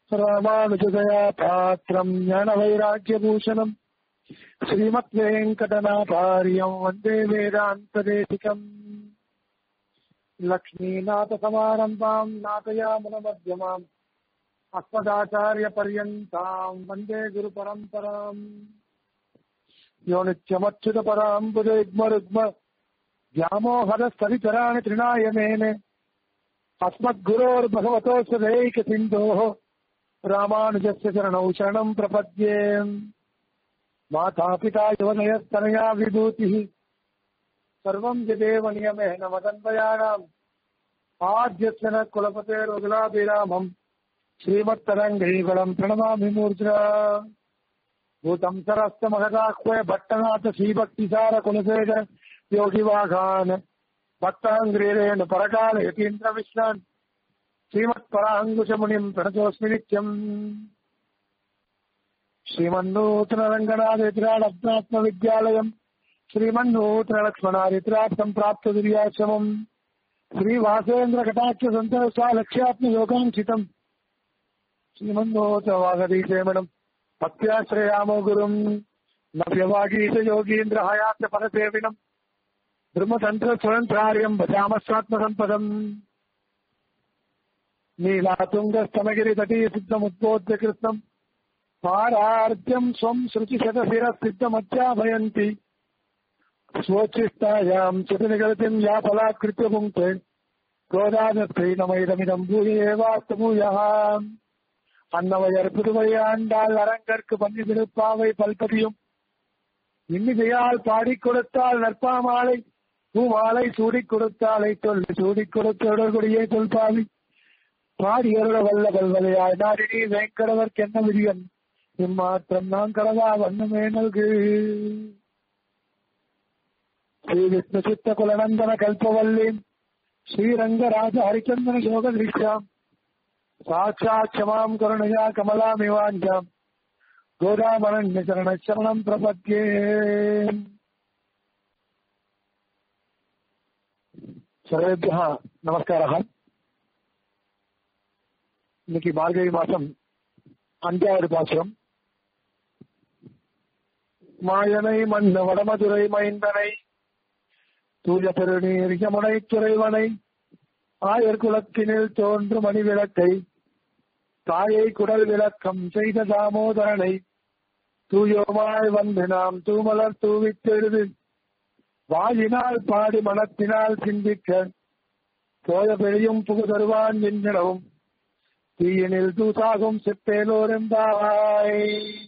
ராமானுஜதயா பாத்திரம் ஞான வைராக்கியபூஷணம் ஸ்ரீமத் வெங்கடநாபாரியம் வந்தே வேதாந்ததேசிகம் லக்ஷ்மீநாதசமாரம்பாம் நாதயாமுனமத்தியமாம் अस्मदाचार्यपर्यन्ताम् वन्दे गुरुपरम्पराम् यो नित्यमच्युतपराम्बुजयुग्मरुग्म व्यामोहरस्तरितराणि तृणायमेने अस्मद्गुरोर्भगवतोऽस्य दैकसिन्धोः रामानुजस्य चरणौ शरणम् प्रपद्ये मातापिता युवनयस्तनया विभूतिः सर्वम् यदेव नियमेन मदन्वयानाम् आद्यस्य न कुलपतेर्वगुलाभिरामम् श्रीमत्तरङ्गीकुलम् प्रणमामि मूर्ध्ना भूतम् सरस्तमहदाह्वय भट्टनाथ श्रीभक्तिसार कुलशेखर योगिवाघान् भक्ताङ्ग्रीरेण परकाल यतीन्द्रविश्रान् श्रीमत्पराङ्कुशमुनिम् प्रणतोऽस्मि नित्यम् श्रीमन्नूतनरङ्गनाथेत्रात्मात्मविद्यालयम् श्रीमन्नूतनलक्ष्मणादित्रात् सम्प्राप्त दुर्याश्रमम् श्रीवासेन्द्र कटाक्ष लक्ष्यात्मयोगाङ्क्षितम् श्रीमन्नोतवागदीसेवनम् भक्त्याश्रयामो गुरुम् नव्यवागीत योगीन्द्र हयास्य परसेविनम् ब्रह्मतन्त्र स्वयन्त्रार्यम् भजामः स्वात्मसम्पदम् नीलातुङ्गस्तमगिरितटी सिद्धमुद्बोध्य कृत्नम् पारार्ध्यम् स्वम् श्रुतिशतशिरः सिद्धमध्याभयन्ति स्वोच्छिष्टायाम् चितनिगतिम् या फलाकृत्य पुङ्क्ते गोदानस्त्रै नमैदमिदम् भूय एवास्तभूयः அன்னவையர் புதுவையாண்டால் அரங்கற்கு பண்ணி திருப்பாவை பல்பதியும் இன்னிசையால் பாடிக் கொடுத்தால் நற்பாமாலை பூமாலை சூடிக் கொடுத்தாலை சொல்லி சூடிக் கொடுத்த உடற்குடியே தொல்பாவி பாடியருட வல்ல வல்வலையாய் நாடினி வேங்கடவர்க்கு என்ன விரியன் இம்மாற்றம் நான் கடவா வண்ணமே நல்கு ஸ்ரீ விஷ்ணு சித்த குலநந்தன கல்பவல்லி ஸ்ரீரங்கராஜ ஹரிச்சந்திர யோக திருஷ்யாம் साक्षात् क्षमाम् करुणया कमलामिवाञ्छाम् गोदामरण्यचरणशरणम् प्रपद्ये सर्वेभ्यः नमस्कारः இன்னைக்கு மார்கழி மாசம் அஞ்சாவது பாசுரம் மாயனை மன்ன வடமதுரை மைந்தனை தூய பெருநீர் யமுனை துறைவனை ஆயர் குலத்தினில் தோன்றும் மணி விளக்கை தாயை குடல் விளக்கம் செய்த தாமோதரனை தூயோமாய் வந்து நாம் தூமலர் தூவித்தெழுது வாயினால் பாடி மனத்தினால் சிந்திக்க போய பெரியும் புகு தருவான் என்கிறவும் தீயனில் தூசாகும் செப்பேலோரெம்பாய்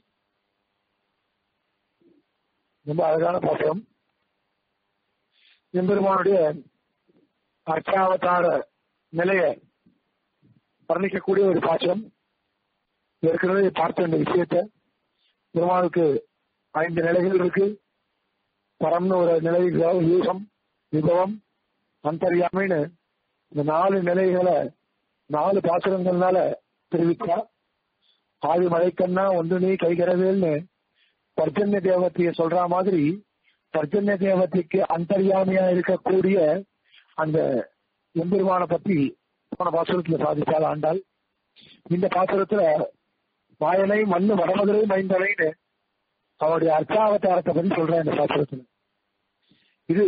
ரொம்ப அழகான பாசம் எம்பெருமானுடைய அர்ச்சாவதார நிலைய வர்ணிக்கக்கூடிய ஒரு பாத்திரம் ஏற்கனவே பார்த்த இந்த விஷயத்த பெருமாளுக்கு ஐந்து நிலைகள் இருக்கு பரம்னு ஒரு நிலை யூகம் விபவம் அந்தரியாமைன்னு இந்த நாலு நிலைகளை நாலு பாசுரங்கள்னால தெரிவித்தா ஆதி மழைக்கண்ணா ஒன்று நீ கைகரவேல்னு பர்ஜன்ய தேவத்தைய சொல்ற மாதிரி பர்ஜன்ய தேவத்தைக்கு அந்தரியாமையா இருக்கக்கூடிய அந்த எம்பெருமான பத்தி போன பாசுரத்துல சாதித்தால் ஆண்டாள் இந்த பாசுரத்துல வாயனை மண்ணு வடமதுரை மைந்தனைன்னு அவருடைய அர்ச்சாவதாரத்தை பத்தி சொல்றேன் இந்த பாசுரத்துல இது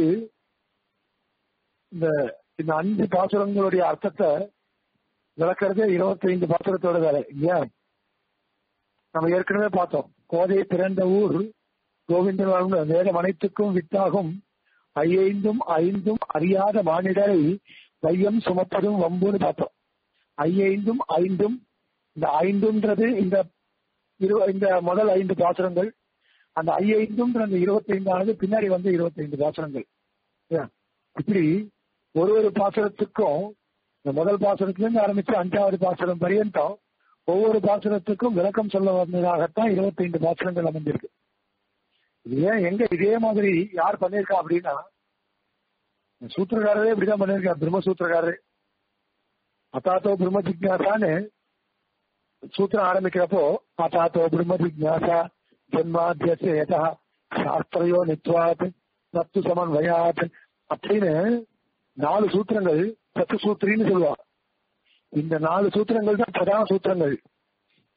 இந்த இந்த அஞ்சு பாசுரங்களுடைய அர்த்தத்தை விளக்குறதே இருபத்தி ஐந்து பாசுரத்தோட வேலை இல்லையா நம்ம ஏற்கனவே பார்த்தோம் கோதை பிறந்த ஊர் கோவிந்தன் வேதம் அனைத்துக்கும் வித்தாகும் ஐயைந்தும் ஐந்தும் அறியாத மானிடரை வையம் சுமப்பதும் வம்புன்னு பார்த்தோம் ஐயைந்தும் ஐந்தும் இந்த ஐந்துன்றது இந்த இந்த முதல் ஐந்து பாசுரங்கள் அந்த ஐயைந்தும் அந்த இருபத்தைந்தானது பின்னாடி வந்து இருபத்தைந்து பாசுரங்கள் இப்படி ஒரு ஒரு பாசுரத்துக்கும் இந்த முதல் பாசுரத்திலிருந்து ஆரம்பிச்சு அஞ்சாவது பாசுரம் பரியந்தம் ஒவ்வொரு பாசுரத்துக்கும் விளக்கம் சொல்ல வந்ததாகத்தான் இருபத்தைந்து பாசுரங்கள் அமைஞ்சிருக்கு இது ஏன் எங்க இதே மாதிரி யார் பண்ணிருக்கா அப்படின்னா சூத்திரக்காரரே இப்படிதான் பண்ணிருக்கார் பிரம்மசூத்திரக்காரரு அத்தாத்தோ பிரம்ம ஜிக்யாசான்னு சூத்திரம் ஆரம்பிக்கிறப்போ அத்தாத்தோ பிரம்ம ஜிக்யாசா ஜென்மாத்தியச யதா சாஸ்திரையோ நித்வாத் தத்து சமன்வயாத் அப்படின்னு நாலு சூத்திரங்கள் தத்து சூத்திரின்னு சொல்லுவா இந்த நாலு சூத்திரங்கள் தான் பிரதான சூத்திரங்கள்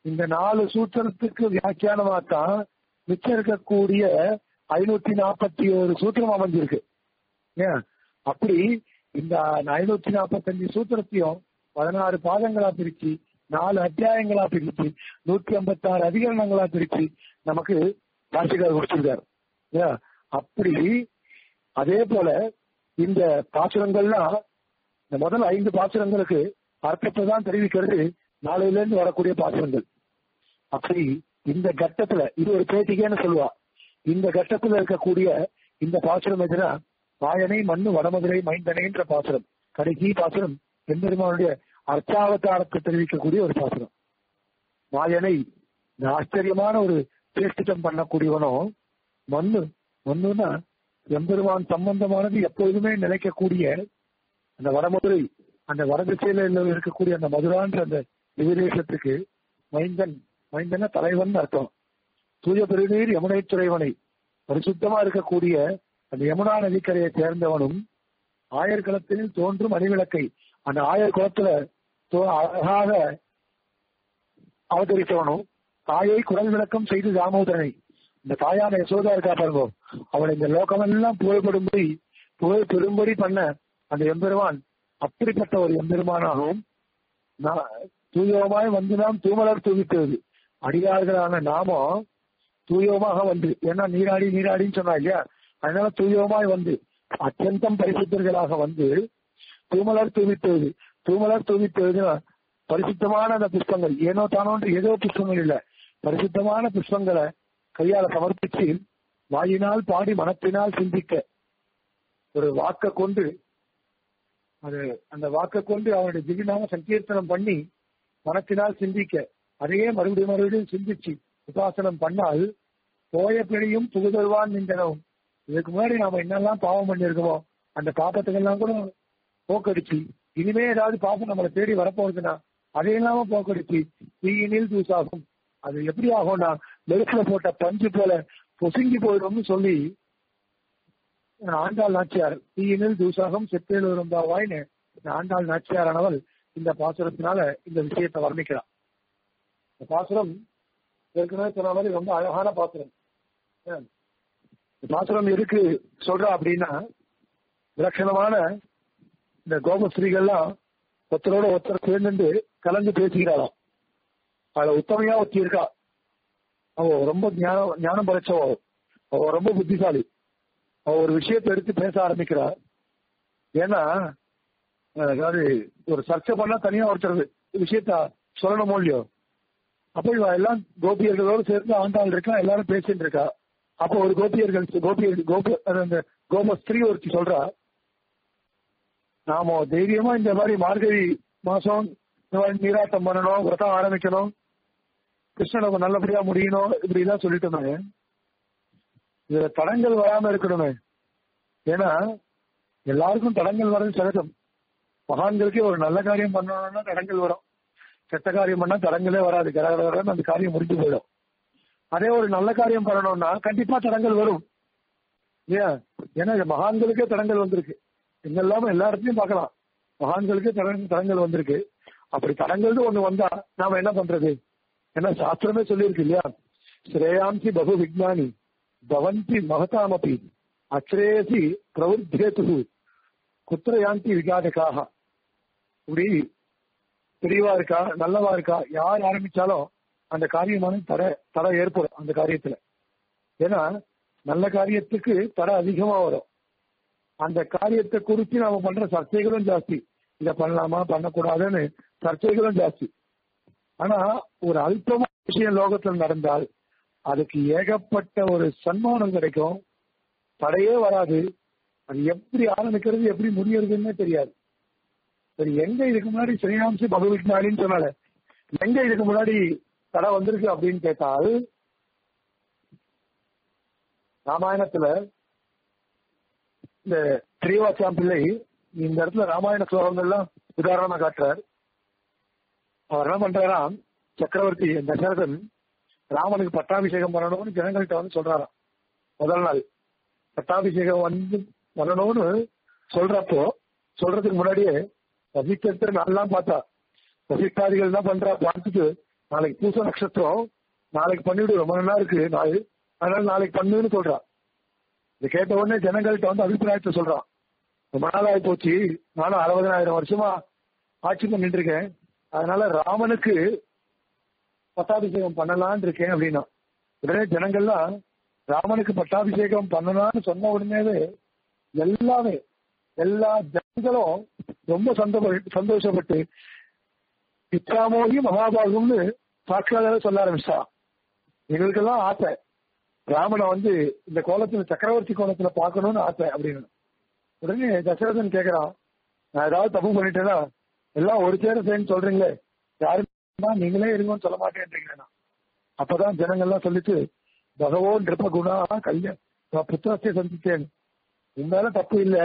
இந்த நாலு சூத்திரத்துக்கு வியாக்கியானமா தான் மிச்சம் இருக்கக்கூடிய ஐநூத்தி நாற்பத்தி ஒரு சூத்திரம் அமைஞ்சிருக்கு ஏன் அப்படி இந்த ஐநூத்தி நாற்பத்தஞ்சு சூத்திரத்தையும் பதினாறு பாதங்களா பிரிச்சு நாலு அத்தியாயங்களா பிரிச்சு நூத்தி ஐம்பத்தி ஆறு அதிகரணங்களா பிரிச்சு நமக்கு பாஷிகார் கொடுத்திருக்காரு ஏன் அப்படி அதே போல இந்த பாசுரங்கள்லாம் இந்த முதல் ஐந்து பாசுரங்களுக்கு அர்த்தத்தை தான் தெரிவிக்கிறது நாளையில இருந்து வரக்கூடிய பாசுரங்கள் அப்படி இந்த கட்டத்துல இது ஒரு பேட்டிக்கேன்னு சொல்லுவா இந்த கட்டத்துல இருக்கக்கூடிய இந்த பாசுரம் எதுனா வாயனை மண்ணு வடமதுரை மைந்தனைன்ற பாசுரம் கடைசி பாசுரம் எம்பெருமானுடைய அர்த்தாவதாரத்தை தெரிவிக்கக்கூடிய ஒரு பாசுரம் வாயனை இந்த ஆச்சரியமான ஒரு சேஷ்டிதம் பண்ணக்கூடியவனும் மண்ணு மண்ணுன்னா எம்பெருமான் சம்பந்தமானது எப்பொழுதுமே நிலைக்கக்கூடிய அந்த வடமதுரை அந்த வடதிசையில இருக்கக்கூடிய அந்த மதுரான்ற அந்த விவிதேசத்துக்கு மைந்தன் மைந்தன தலைவன் அர்த்தம் தூய பெருநீர் யமுனை துறைவனை பரிசுத்தமா இருக்கக்கூடிய அந்த யமுனா நதிக்கரையை சேர்ந்தவனும் ஆயர் களத்தில் தோன்றும் அணிவிளக்கை அந்த ஆயர் குளத்துல அழகாக அவதரித்தவனும் தாயை குரல் விளக்கம் செய்து தாமோதரனை இந்த தாயான யசோதா இருக்கா பாருங்க அவளை இந்த லோகமெல்லாம் புகழ்படும்படி புகழ் பெரும்படி பண்ண அந்த எம்பெருமான் அப்படிப்பட்ட ஒரு எம்பெருமானாகவும் தூயமாய் வந்து நாம் தூமலர் தூவித்தது அடியார்களான நாமும் தூயமாக வந்து ஏன்னா நீராடி நீராடின்னு சொன்னா இல்லையா அதனால தூயமாய் வந்து அத்தியந்தம் பரிசுத்தர்களாக வந்து தூமலர் தூவித்தது தூமலர் தூவித்ததுன்னா பரிசுத்தமான அந்த புஷ்பங்கள் ஏனோ தானோன்று ஏதோ புஷ்பங்கள் இல்ல பரிசுத்தமான புஷ்பங்களை கையால சமர்ப்பிச்சு வாயினால் பாடி மனத்தினால் சிந்திக்க ஒரு வாக்க கொண்டு அது அந்த வாக்க கொண்டு அவனுடைய திவ்யநாம சங்கீர்த்தனம் பண்ணி மனத்தினால் சிந்திக்க அதையே மறுபடியும் மறுபடியும் சிந்திச்சு உபாசனம் பண்ணால் போய பிழையும் புகுதல்வான் நின்றனும் இதுக்கு முன்னாடி நாம என்னெல்லாம் பாவம் பண்ணிருக்கோமோ அந்த பாப்பத்துக்கெல்லாம் கூட போக்கடிச்சு இனிமே ஏதாவது பாப்பம் நம்மளை தேடி வரப்போகுதுன்னா அதையெல்லாம போக்கடிச்சு தீயினில் தூசாகும் அது எப்படி ஆகும்னா நெருப்புல போட்ட பஞ்சு போல பொசுங்கி போயிடும்னு சொல்லி ஆண்டாள் நாச்சியார் தீயினில் தூசாகம் செப்பேல் வரும்பாவாய்னு ஆண்டாள் நாச்சியாரானவள் இந்த பாசுரத்தினால இந்த விஷயத்தை வர்ணிக்கிறார் இந்த பாசுரம் ஏற்கனவே சொன்ன மாதிரி ரொம்ப அழகான பாசுரம் இந்த பாசுரம் எதுக்கு சொல்றா அப்படின்னா விலட்சணமான இந்த கோபஸ்ரீகள்லாம் ஒருத்தரோட ஒருத்தர் சேர்ந்து கலந்து பேசுகிறாராம் அதுல உத்தமையா ஒருத்தி இருக்கா அவ ரொம்ப ஞானம் ஞானம் படைச்சவோ அவ ரொம்ப புத்திசாலி அவ ஒரு விஷயத்தை எடுத்து பேச ஆரம்பிக்கிறா ஏன்னா அதாவது ஒரு சர்ச்சை பண்ணா தனியா ஒருத்தர் விஷயத்த சொல்லணுமோ இல்லையோ அப்ப இவ எல்லாம் கோபியர்களோடு சேர்ந்து ஆண்டாள் இருக்கா எல்லாரும் பேசிட்டு இருக்கா அப்போ ஒரு கோபியர்கள் கோபியர் கோப அந்த கோப ஸ்திரீ ஒருத்தி சொல்றா நாம தைரியமா இந்த மாதிரி மார்கழி மாசம் இந்த மாதிரி நீராட்டம் பண்ணணும் விரதம் ஆரம்பிக்கணும் கிருஷ்ணனை நல்லபடியா முடியணும் இப்படி எல்லாம் சொல்லிட்டு இருந்தாங்க இதுல தடங்கள் வராம இருக்கணுமே ஏன்னா எல்லாருக்கும் தடங்கள் வர்றது சகஜம் மகான்களுக்கே ஒரு நல்ல காரியம் பண்ணணும்னா தடங்கள் வரும் கெட்ட காரியம் பண்ணா தடங்களே வராது கடகடகடன்னு அந்த காரியம் முடிஞ்சு போயிடும் அதே ஒரு நல்ல காரியம் பண்ணணும்னா கண்டிப்பா தடங்கள் வரும் ஏன் ஏன்னா மகான்களுக்கே தடங்கள் வந்திருக்கு எங்க இல்லாம எல்லா இடத்துலயும் பார்க்கலாம் மகான்களுக்கே தடங்கள் தடங்கள் வந்திருக்கு அப்படி தடங்கள்னு ஒண்ணு வந்தா நாம என்ன பண்றது ஏன்னா சாஸ்திரமே சொல்லியிருக்கு இல்லையா ஸ்ரேயாம்சி பகு விஜானி பவந்தி மகதாமபி அச்ரேசி பிரவருத்தேத்து குத்திர யாந்தி விகாதக்காக இப்படி தெளிவா இருக்கா நல்லவா இருக்கா யார் ஆரம்பிச்சாலும் அந்த காரியமான தடை தடை ஏற்படும் அந்த காரியத்துல ஏன்னா நல்ல காரியத்துக்கு தடை அதிகமா வரும் அந்த காரியத்தை குறித்து நாம பண்ற சர்ச்சைகளும் ஜாஸ்தி இத பண்ணலாமா பண்ணக்கூடாதுன்னு சர்ச்சைகளும் ஜாஸ்தி ஆனா ஒரு அல்பமான விஷயம் லோகத்தில் நடந்தால் அதுக்கு ஏகப்பட்ட ஒரு சன்மானம் கிடைக்கும் தடையே வராது அது எப்படி ஆரம்பிக்கிறது எப்படி முடியறதுன்னு தெரியாது சரி எங்க இதுக்கு முன்னாடி ஸ்ரீராம்சி பகவத்னாலின்னு சொன்னால எங்க இதுக்கு முன்னாடி தடை வந்திருக்கு அப்படின்னு கேட்டால் ராமாயணத்துல இந்த ஸ்ரீவாச்சாம் பிள்ளை இந்த இடத்துல ராமாயண ஸ்லோகங்கள்லாம் உதாரணமா காட்டுறார் அவர் என்ன பண்றாராம் சக்கரவர்த்தி தசரதன் ராமனுக்கு பட்டாபிஷேகம் பண்ணணும்னு ஜனங்கள்கிட்ட வந்து சொல்றாராம் முதல் நாள் பட்டாபிஷேகம் வந்து பண்ணணும்னு சொல்றப்போ சொல்றதுக்கு முன்னாடியே வசிஷ்டர் நாள்லாம் பார்த்தா வசிஷ்டாதிகள் தான் பண்றா பார்த்துட்டு நாளைக்கு பூச நட்சத்திரம் நாளைக்கு பண்ணிவிடு ரொம்ப நல்லா இருக்கு நாள் அதனால நாளைக்கு பண்ணுன்னு சொல்றான் இதை கேட்ட உடனே ஜனங்கள்கிட்ட வந்து அபிப்பிராயத்தை சொல்றான் ரொம்ப நாள் ஆகி போச்சு நானும் அறுபதனாயிரம் வருஷமா ஆட்சி பண்ணிட்டு இருக்கேன் அதனால ராமனுக்கு பட்டாபிஷேகம் பண்ணலான்னு இருக்கேன் அப்படின்னா உடனே ஜனங்கள்லாம் ராமனுக்கு பட்டாபிஷேகம் பண்ணலாம்னு சொன்ன உடனேவே எல்லாமே எல்லா ஜனங்களும் ரொம்ப சந்தோஷ சந்தோஷப்பட்டு பித்ராமோகி மகாபாகும்னு சாட்சியாளர் சொல்ல ஆரம்பிச்சா எங்களுக்கெல்லாம் ஆசை ராமனை வந்து இந்த கோலத்துல சக்கரவர்த்தி கோலத்துல பார்க்கணும்னு ஆசை அப்படின்னு உடனே தசரதன் கேக்குறான் நான் ஏதாவது தப்பு பண்ணிட்டேன்னா எல்லாம் ஒரு சேர சேர்ந்து சொல்றீங்களே யாருன்னா நீங்களே இருங்கன்னு சொல்ல மாட்டேன்றீங்களா அப்பதான் ஜனங்கள்லாம் சொல்லிட்டு பகவோ நிருப்ப குணா கல்யாண் நான் புத்திரத்தை சந்தித்தேன் உன்னால தப்பு இல்ல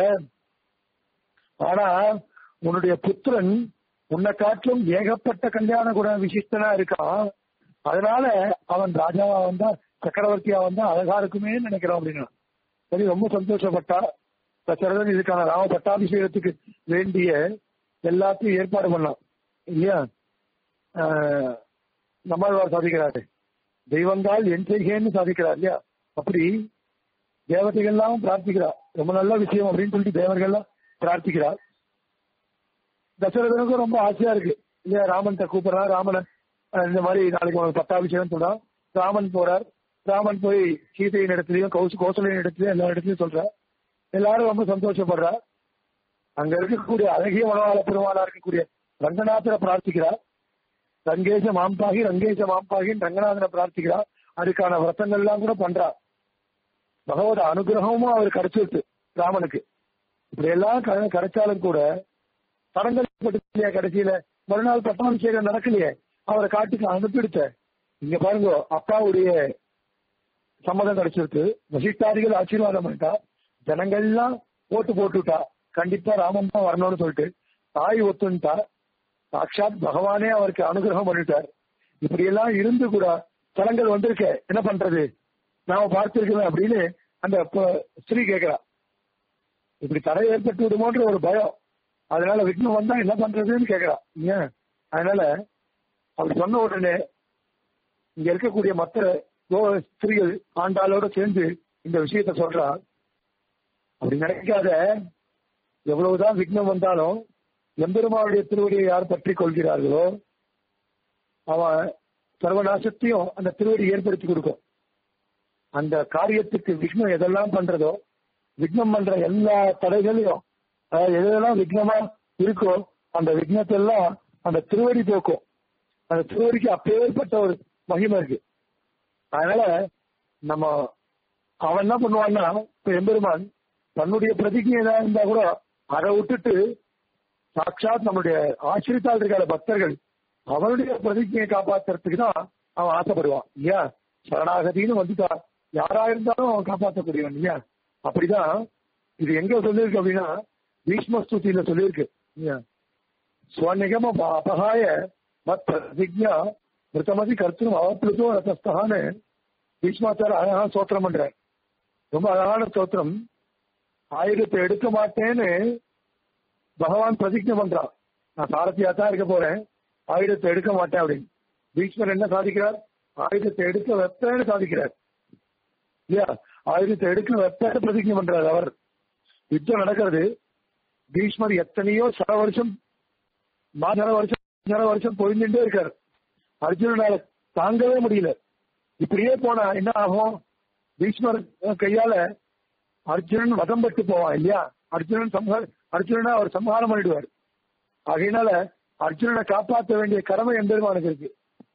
ஆனா உன்னுடைய புத்திரன் உன்னை காட்டிலும் ஏகப்பட்ட கல்யாண குண விசிஷ்டனா இருக்கான் அதனால அவன் ராஜாவா வந்தா சக்கரவர்த்தியா வந்தா அழகா இருக்குமே நினைக்கிறான் அப்படின்னா சரி ரொம்ப சந்தோஷப்பட்டா தசரதன் இதுக்கான ராம பட்டாபிஷேகத்துக்கு வேண்டிய எல்லாத்தையும் ஏற்பாடு பண்ணான் இல்லையா ஆஹ் நம்மாழ்வார் சாதிக்கிறாரு தெய்வங்கால் என் செய்கேன்னு சாதிக்கிறார் இல்லையா அப்படி தேவதைகள்லாம் பிரார்த்திக்கிறா ரொம்ப நல்ல விஷயம் அப்படின்னு சொல்லிட்டு தேவர்கள்லாம் பிரார்த்திக்கிறார் தசரதனுக்கும் ரொம்ப ஆசையா இருக்கு இல்லையா ராமன் கூப்பிடுறான் ராமனை அஹ் இந்த மாதிரி நாளைக்கு உனக்கு பட்டாபிஷேகம் சொல்றான் ராமன் போறார் ராமன் போய் சீதையின் இடத்துலயும் கௌச கோசலையின் இடத்துலயும் எல்லா இடத்துலயும் சொல்றார் எல்லாரும் ரொம்ப சந்தோஷப்படுறா அங்க இருக்கக்கூடிய அழகிய மனவாள பெருமாளா இருக்கக்கூடிய ரங்கநாதரை பிரார்த்திக்கிறார் ரங்கேச மாம்பாகி ரங்கேச மாம்பாகின்னு ரங்கநாதனை பிரார்த்திக்கிறா அதுக்கான விரதங்கள் எல்லாம் கூட பண்றா பகவத அனுகிரகமும் அவர் கிடைச்சிருக்கு ராமனுக்கு இப்படி எல்லாம் க- கிடைச்சாலும் கூட தடங்கள் பட்டுலையா கடைசியில மறுநாள் பட்டாபிஷேகம் நடக்கலையே அவரை காட்டுக்கு அனுப்பிடுத்த இங்க பாருங்க அப்பாவுடைய சம்மதம் கிடைச்சிருக்கு வசிஷ்டாதிகள் ஆசீர்வாதம் பண்ணிட்டா ஜனங்கள்லாம் ஓட்டு போட்டுட்டா கண்டிப்பா ராமன் தான் வரணும்னு சொல்லிட்டு தாய் ஒத்துன்ட்டா சாட்சாத் பகவானே அவருக்கு அனுகிரகம் பண்ணிட்டார் இப்படி எல்லாம் இருந்து கூட தலங்கள் வந்திருக்க என்ன பண்றது நாம பார்த்திருக்கோம் அப்படின்னு அந்த ப- ஸ்திரீ கேட்கிறா இப்படி தடை ஏற்பட்டு விடுமோன்ற ஒரு பயம் அதனால விக்னம் வந்தா என்ன பண்றதுன்னு கேட்கிறா ஏன் அதனால அப்படி சொன்ன உடனே இங்க இருக்கக்கூடிய மற்ற கோ ஸ்திரீகள் ஆண்டாளோட சேர்ந்து இந்த விஷயத்த சொல்றா அப்படி நினைக்காத எவ்வளவுதான் விக்னம் வந்தாலும் எம்பெருமானுடைய திருவடியை யார் பற்றி கொள்கிறார்களோ அவன் சர்வநாசத்தையும் அந்த திருவடி ஏற்படுத்தி கொடுக்கும் அந்த காரியத்துக்கு விக்னம் எதெல்லாம் பண்றதோ விக்னம் பண்ற எல்லா தடைகளையும் அதாவது எதெல்லாம் விக்னமா இருக்கோ அந்த விக்னத்தை எல்லாம் அந்த திருவடி போக்கும் அந்த திருவடிக்கு அப்பேற்பட்ட ஒரு மகிமை இருக்கு அதனால நம்ம அவன் என்ன பண்ணுவான்னா இப்ப எம்பெருமான் தன்னுடைய பிரதிஜை ஏதாவது இருந்தா கூட அதை விட்டுட்டு சாட்சாத் நம்முடைய ஆசிரித்தால் இருக்கிற பக்தர்கள் அவனுடைய பிரதிஜையை காப்பாத்துறதுக்கு தான் அவன் ஆசைப்படுவான் இல்லையா சரணாகதின்னு வந்துட்டா யாரா இருந்தாலும் அவன் காப்பாற்றக்கூடியவன் இல்லையா அப்படிதான் இது எங்க சொல்லியிருக்கு அப்படின்னா பீஷ்மஸ்துதியில சொல்லியிருக்கு இல்லையா ஸ்வநிகம அபகாய மத் பிரதிஜா மிருத்தமதி கருத்தும் அவப்பிளுதோ ரத்தஸ்தான்னு பீஷ்மாச்சார அழகான ஸ்தோத்திரம் பண்றார் ரொம்ப அழகான ஸ்தோத்திரம் ஆயுதத்தை எடுக்க மாட்டேன்னு பகவான் பிரதிஜை பண்றான் நான் சாரதியா தான் இருக்க போறேன் ஆயுதத்தை எடுக்க மாட்டேன் அப்படின்னு பீஷ்மர் என்ன சாதிக்கிறார் ஆயுதத்தை எடுக்க வைப்பேன்னு சாதிக்கிறார் இல்லையா ஆயுதத்தை எடுக்க வைப்பேன்னு பிரதிஜை பண்றார் அவர் யுத்தம் நடக்கிறது பீஷ்மர் எத்தனையோ சர வருஷம் மாதர வருஷம் சர வருஷம் பொழிஞ்சுட்டே இருக்காரு அர்ஜுனனால தாங்கவே முடியல இப்படியே போனா என்ன ஆகும் பீஷ்மர் கையால அர்ஜுனன் வதம் பட்டு போவான் இல்லையா அர்ஜுனன் சம்ஹார அர்ஜுனனை அவர் சம்ஹாரம் பண்ணிடுவார் ஆகையினால அர்ஜுனனை காப்பாற்ற வேண்டிய கடமை எம்பெருமானுக்கு இருக்கு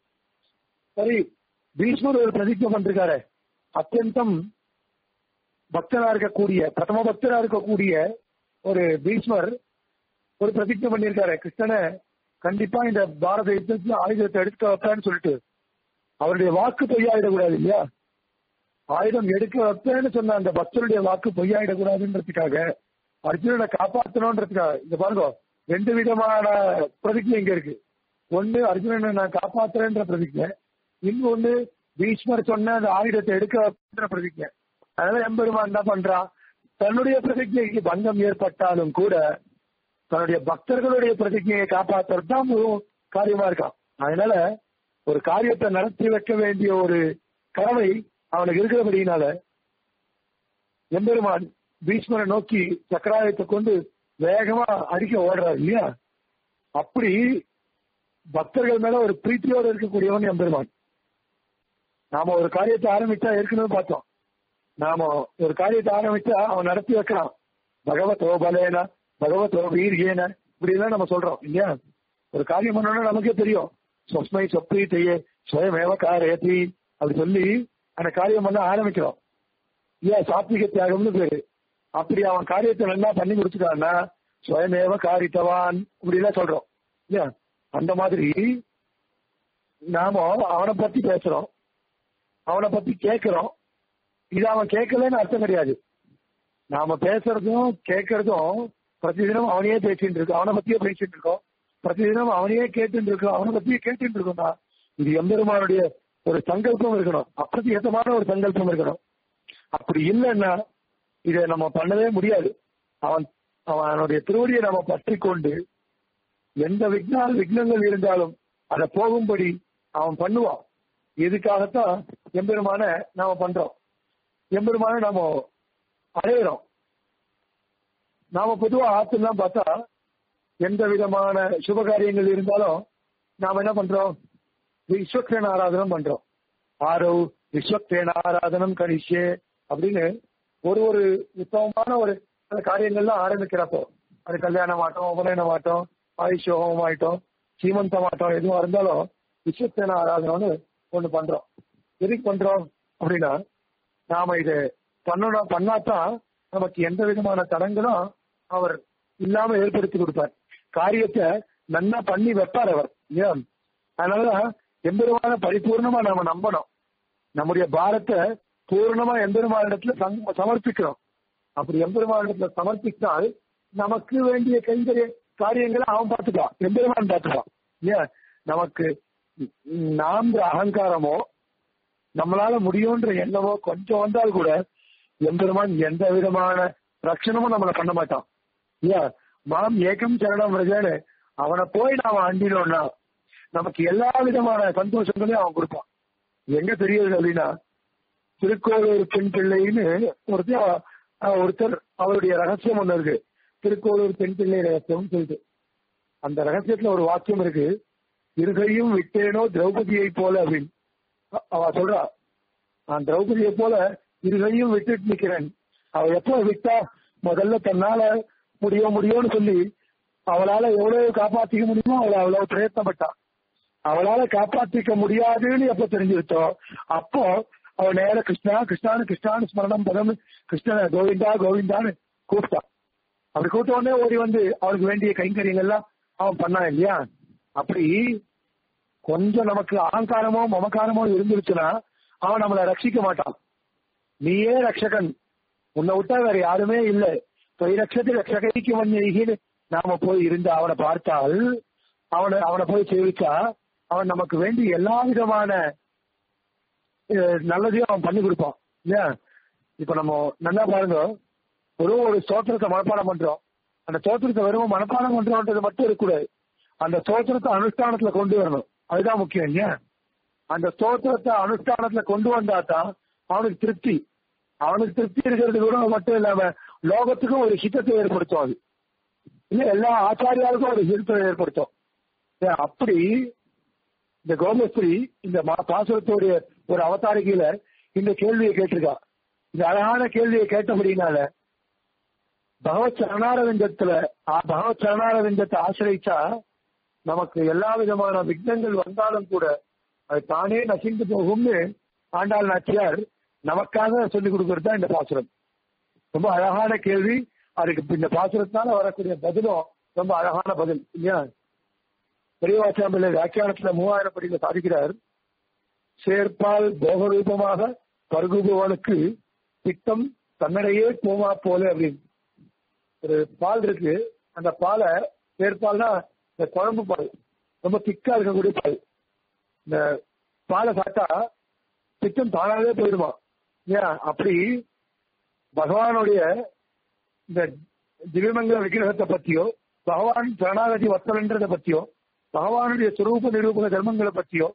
சரி பீஷ்மர் ஒரு பிரதிஜை பண்றாரு அத்தியந்தம் பக்தனா இருக்கக்கூடிய பிரதம பக்தரா இருக்கக்கூடிய ஒரு பீஷ்மர் ஒரு பிரதிஜை பண்ணியிருக்காரு கிருஷ்ணனை கண்டிப்பா இந்த பாரத யுத்தத்துல ஆயுதத்தை எடுக்க வைப்பேன்னு சொல்லிட்டு அவருடைய வாக்கு பொய்யாயிடக்கூடாது இல்லையா ஆயுதம் எடுக்க வைப்பேன்னு சொன்ன அந்த பக்தருடைய வாக்கு பொய்யாயிடக்கூடாதுன்றதுக்காக அர்ஜுனனை காப்பாற்றணும்ன்றதுக்காக இந்த பாருங்க ரெண்டு விதமான பிரதிஜை இங்க இருக்கு ஒண்ணு அர்ஜுனனை நான் காப்பாத்துறேன்ற பிரதிஜை இன்னொன்னு பீஷ்மர் சொன்ன அந்த ஆயுதத்தை எடுக்க வைப்பேன்ற பிரதிஜை அதனால எம்பெருமான் என்ன பண்றான் தன்னுடைய பிரதிஜைக்கு பங்கம் ஏற்பட்டாலும் கூட தன்னுடைய பக்தர்களுடைய பிரதிஜையை காப்பாற்றுறது தான் முழு காரியமா இருக்கான் அதனால ஒரு காரியத்தை நடத்தி வைக்க வேண்டிய ஒரு கடமை அவனுக்கு இருக்கிறபடியினால எம்பெருமான் பீஷ்மரை நோக்கி சக்கராயத்தை கொண்டு வேகமா அடிக்க ஓடுறாரு இல்லையா அப்படி பக்தர்கள் மேல ஒரு பிரீத்தியோடு இருக்கக்கூடியவன் எம்பெருமான் நாம ஒரு காரியத்தை ஆரம்பிச்சா ஏற்கனவே பார்த்தோம் நாம ஒரு காரியத்தை ஆரம்பிச்சா அவன் நடத்தி வைக்கலாம் பகவதோ பலேன பகவதோ வீரியேன இப்படி எல்லாம் நம்ம சொல்றோம் இல்லையா ஒரு காரியம் பண்ணணும்னா நமக்கே தெரியும் சொஸ்மை சொப்ரீத்தையே சுயமேவ காரயத்தி அப்படி சொல்லி அந்த காரியம் பண்ண ஆரம்பிக்கிறோம் ஏன் சாத்விக தியாகம்னு பேரு அப்படி அவன் காரியத்தை நல்லா பண்ணி முடிச்சுட்டான்னா சுயமேவ காரித்தவான் இப்படி எல்லாம் சொல்றோம் இல்லையா அந்த மாதிரி நாம அவனை பத்தி பேசுறோம் அவனை பத்தி கேட்கிறோம் இது அவன் கேட்கலன்னு அர்த்தம் கிடையாது நாம பேசுறதும் கேட்கறதும் பிரதிதினம் அவனையே பேசிட்டு இருக்கோம் அவனை பத்தியே பேசிட்டு இருக்கோம் பிரதிதினம் அவனையே கேட்டுட்டு இருக்கோம் அவனை பத்தியே கேட்டுட்டு இருக்கோம்னா இது எம்பெருமானுடைய ஒரு சங்கல்பம் இருக்கணும் அப்பிரதிகத்தமான ஒரு சங்கல்பம் இருக்கணும் அப்படி இல்லைன்னா இதை நம்ம பண்ணவே முடியாது அவன் அவனுடைய திருவடியை நம்ம பற்றி கொண்டு எந்த விக்னால் விக்னங்கள் இருந்தாலும் அதை போகும்படி அவன் பண்ணுவான் இதுக்காகத்தான் எம்பெருமான நாம பண்றோம் எம்பெருமான நாம அடையிறோம் நாம பொதுவா ஆத்துலாம் பார்த்தா எந்த விதமான சுப காரியங்கள் இருந்தாலும் நாம என்ன பண்றோம் விஸ்வக்சேன ஆராதனம் பண்றோம் ஆரவ் விஸ்வக்சேன ஆராதனம் கணிஷே அப்படின்னு ஒரு ஒரு உத்தமமான ஒரு காரியங்கள்லாம் ஆரம்பிக்கிறப்போ அது கல்யாணம் ஆட்டம் உபநயனம் ஆட்டம் ஆயுஷோகம் ஆயிட்டோம் சீமந்தம் ஆட்டம் எதுவும் இருந்தாலும் விஸ்வக்சேன ஆராதனம்னு ஒண்ணு பண்றோம் எதுக்கு பண்றோம் அப்படின்னா நாம இதை பண்ணணும் பண்ணாதான் நமக்கு எந்த விதமான தடங்களும் அவர் இல்லாம ஏற்படுத்தி கொடுப்பார் காரியத்தை நன்னா பண்ணி வைப்பார் அவர் ஏன் அதனாலதான் எம்பெருமான பரிபூர்ணமா நாம நம்பணும் நம்முடைய பாரத்தை பூர்ணமா எம்பெருமானிடத்துல சமர்ப்பிக்கிறோம் அப்படி எம்பெருமானிடத்துல சமர்ப்பித்தால் நமக்கு வேண்டிய கைங்கரிய காரியங்களை அவன் பார்த்துக்கலாம் எம்பெருமான் பார்த்துக்கலாம் ஏன் நமக்கு நாம்ன்ற அகங்காரமோ நம்மளால முடியும்ன்ற எண்ணமோ கொஞ்சம் வந்தால் கூட எம்பெருமான் எந்த விதமான ரட்சணமும் நம்மளை பண்ண மாட்டான் ஏன் மாம் ஏகம் சரணம் ரஜானு அவனை போய் நாம அண்டினோம்னா நமக்கு எல்லா விதமான சந்தோஷங்களையும் அவன் கொடுப்பான் எங்க தெரியுது அப்படின்னா திருக்கோளூர் பெண் பிள்ளைன்னு ஒருத்தர் ஒருத்தர் அவருடைய ரகசியம் ஒண்ணு இருக்கு திருக்கோளூர் பெண் பிள்ளை ரகசியம் சொல்லிட்டு அந்த ரகசியத்துல ஒரு வாக்கியம் இருக்கு இருகையும் விட்டேனோ திரௌபதியை போல அப்படின்னு அவ சொல்றா நான் திரௌபதியை போல இருகையும் விட்டுட்டு நிக்கிறேன் அவ எப்போ விட்டா முதல்ல தன்னால முடியும் முடியும்னு சொல்லி அவளால எவ்வளவு காப்பாத்திக்க முடியுமோ அவளை அவ்வளவு பிரயத்தனப்பட்டா அவளால காப்பாத்திக்க முடியாதுன்னு எப்ப தெரிஞ்சுக்கிட்டோ அப்போ அவ நேர கிருஷ்ணா கிருஷ்ணானு கிருஷ்ணானு ஸ்மரணம் பதம் கிருஷ்ணன கோவிந்தா கோவிந்தான்னு கூப்பிட்டா அப்படி கூப்பிட்ட உடனே ஓடி வந்து அவனுக்கு வேண்டிய கைங்கரியங்கள்லாம் அவன் பண்ணான் இல்லையா அப்படி கொஞ்சம் நமக்கு அகங்காரமோ மமக்காரமோ இருந்துருச்சுன்னா அவன் நம்மளை ரட்சிக்க மாட்டான் நீயே ரட்சகன் உன்னை விட்டா வேற யாருமே இல்லை ரட்சத்தை ரட்சகைக்கு வந்தீங்கன்னு நாம போய் இருந்து அவனை பார்த்தால் அவனை அவனை போய் சேவிச்சா அவன் நமக்கு வேண்டி எல்லா விதமான நல்லதையும் அவன் பண்ணி கொடுப்பான் இல்லையா இப்ப நம்ம நல்லா பாருங்க ஒரு ஒரு ஸ்தோத்திரத்தை மனப்பாடம் பண்றோம் அந்த ஸ்தோத்திரத்தை வெறும் மனப்பாடம் பண்றோம்ன்றது மட்டும் இருக்கக்கூடாது அந்த ஸ்தோத்திரத்தை அனுஷ்டானத்துல கொண்டு வரணும் அதுதான் முக்கியம் இல்லையா அந்த ஸ்தோத்திரத்தை அனுஷ்டானத்துல கொண்டு வந்தா தான் அவனுக்கு திருப்தி அவனுக்கு திருப்தி இருக்கிறது கூட மட்டும் இல்லாம லோகத்துக்கும் ஒரு ஹிதத்தை ஏற்படுத்தும் அது இல்ல எல்லா ஆச்சாரியாருக்கும் ஒரு ஹிதத்தை ஏற்படுத்தும் அப்படி இந்த கோமஸ்ரீ இந்த பாசுரத்துடைய ஒரு அவதாரிகையில இந்த கேள்வியை கேட்டிருக்கா இந்த அழகான கேள்வியை கேட்டபடினால பகவத் சரணாரவிந்தத்துல பகவத் சரணாரவிந்தத்தை ஆசிரிச்சா நமக்கு எல்லா விதமான விக்னங்கள் வந்தாலும் கூட அது தானே நசிந்து போகும்னு ஆண்டாள் நாச்சியார் நமக்காக சொல்லிக் கொடுக்கறது தான் இந்த பாசுரம் ரொம்ப அழகான கேள்வி அதுக்கு இந்த பாசுரத்தினால வரக்கூடிய பதிலும் ரொம்ப அழகான பதில் இல்லையா பெரியவாச்சாம்பிள்ளை வியாக்கியானத்துல மூவாயிரம் படியில சாதிக்கிறார் சேர்ப்பால் போகரூபமாக பருகுபவனுக்கு திட்டம் தன்னிடையே போமா போல அப்படின்னு ஒரு பால் இருக்கு அந்த பாலை சேர்ப்பால்னா இந்த குழம்பு பால் ரொம்ப திக்கா இருக்கக்கூடிய பால் இந்த பாலை சாப்பிட்டா திட்டம் தானாகவே போயிடுமா ஏன் அப்படி பகவானுடைய இந்த திவ்யமங்கல விக்கிரகத்தை பத்தியோ பகவான் சரணாகதி வத்தலன்றதை பத்தியோ பகவானுடைய சுரூப நிரூபக தர்மங்களை பத்தியோ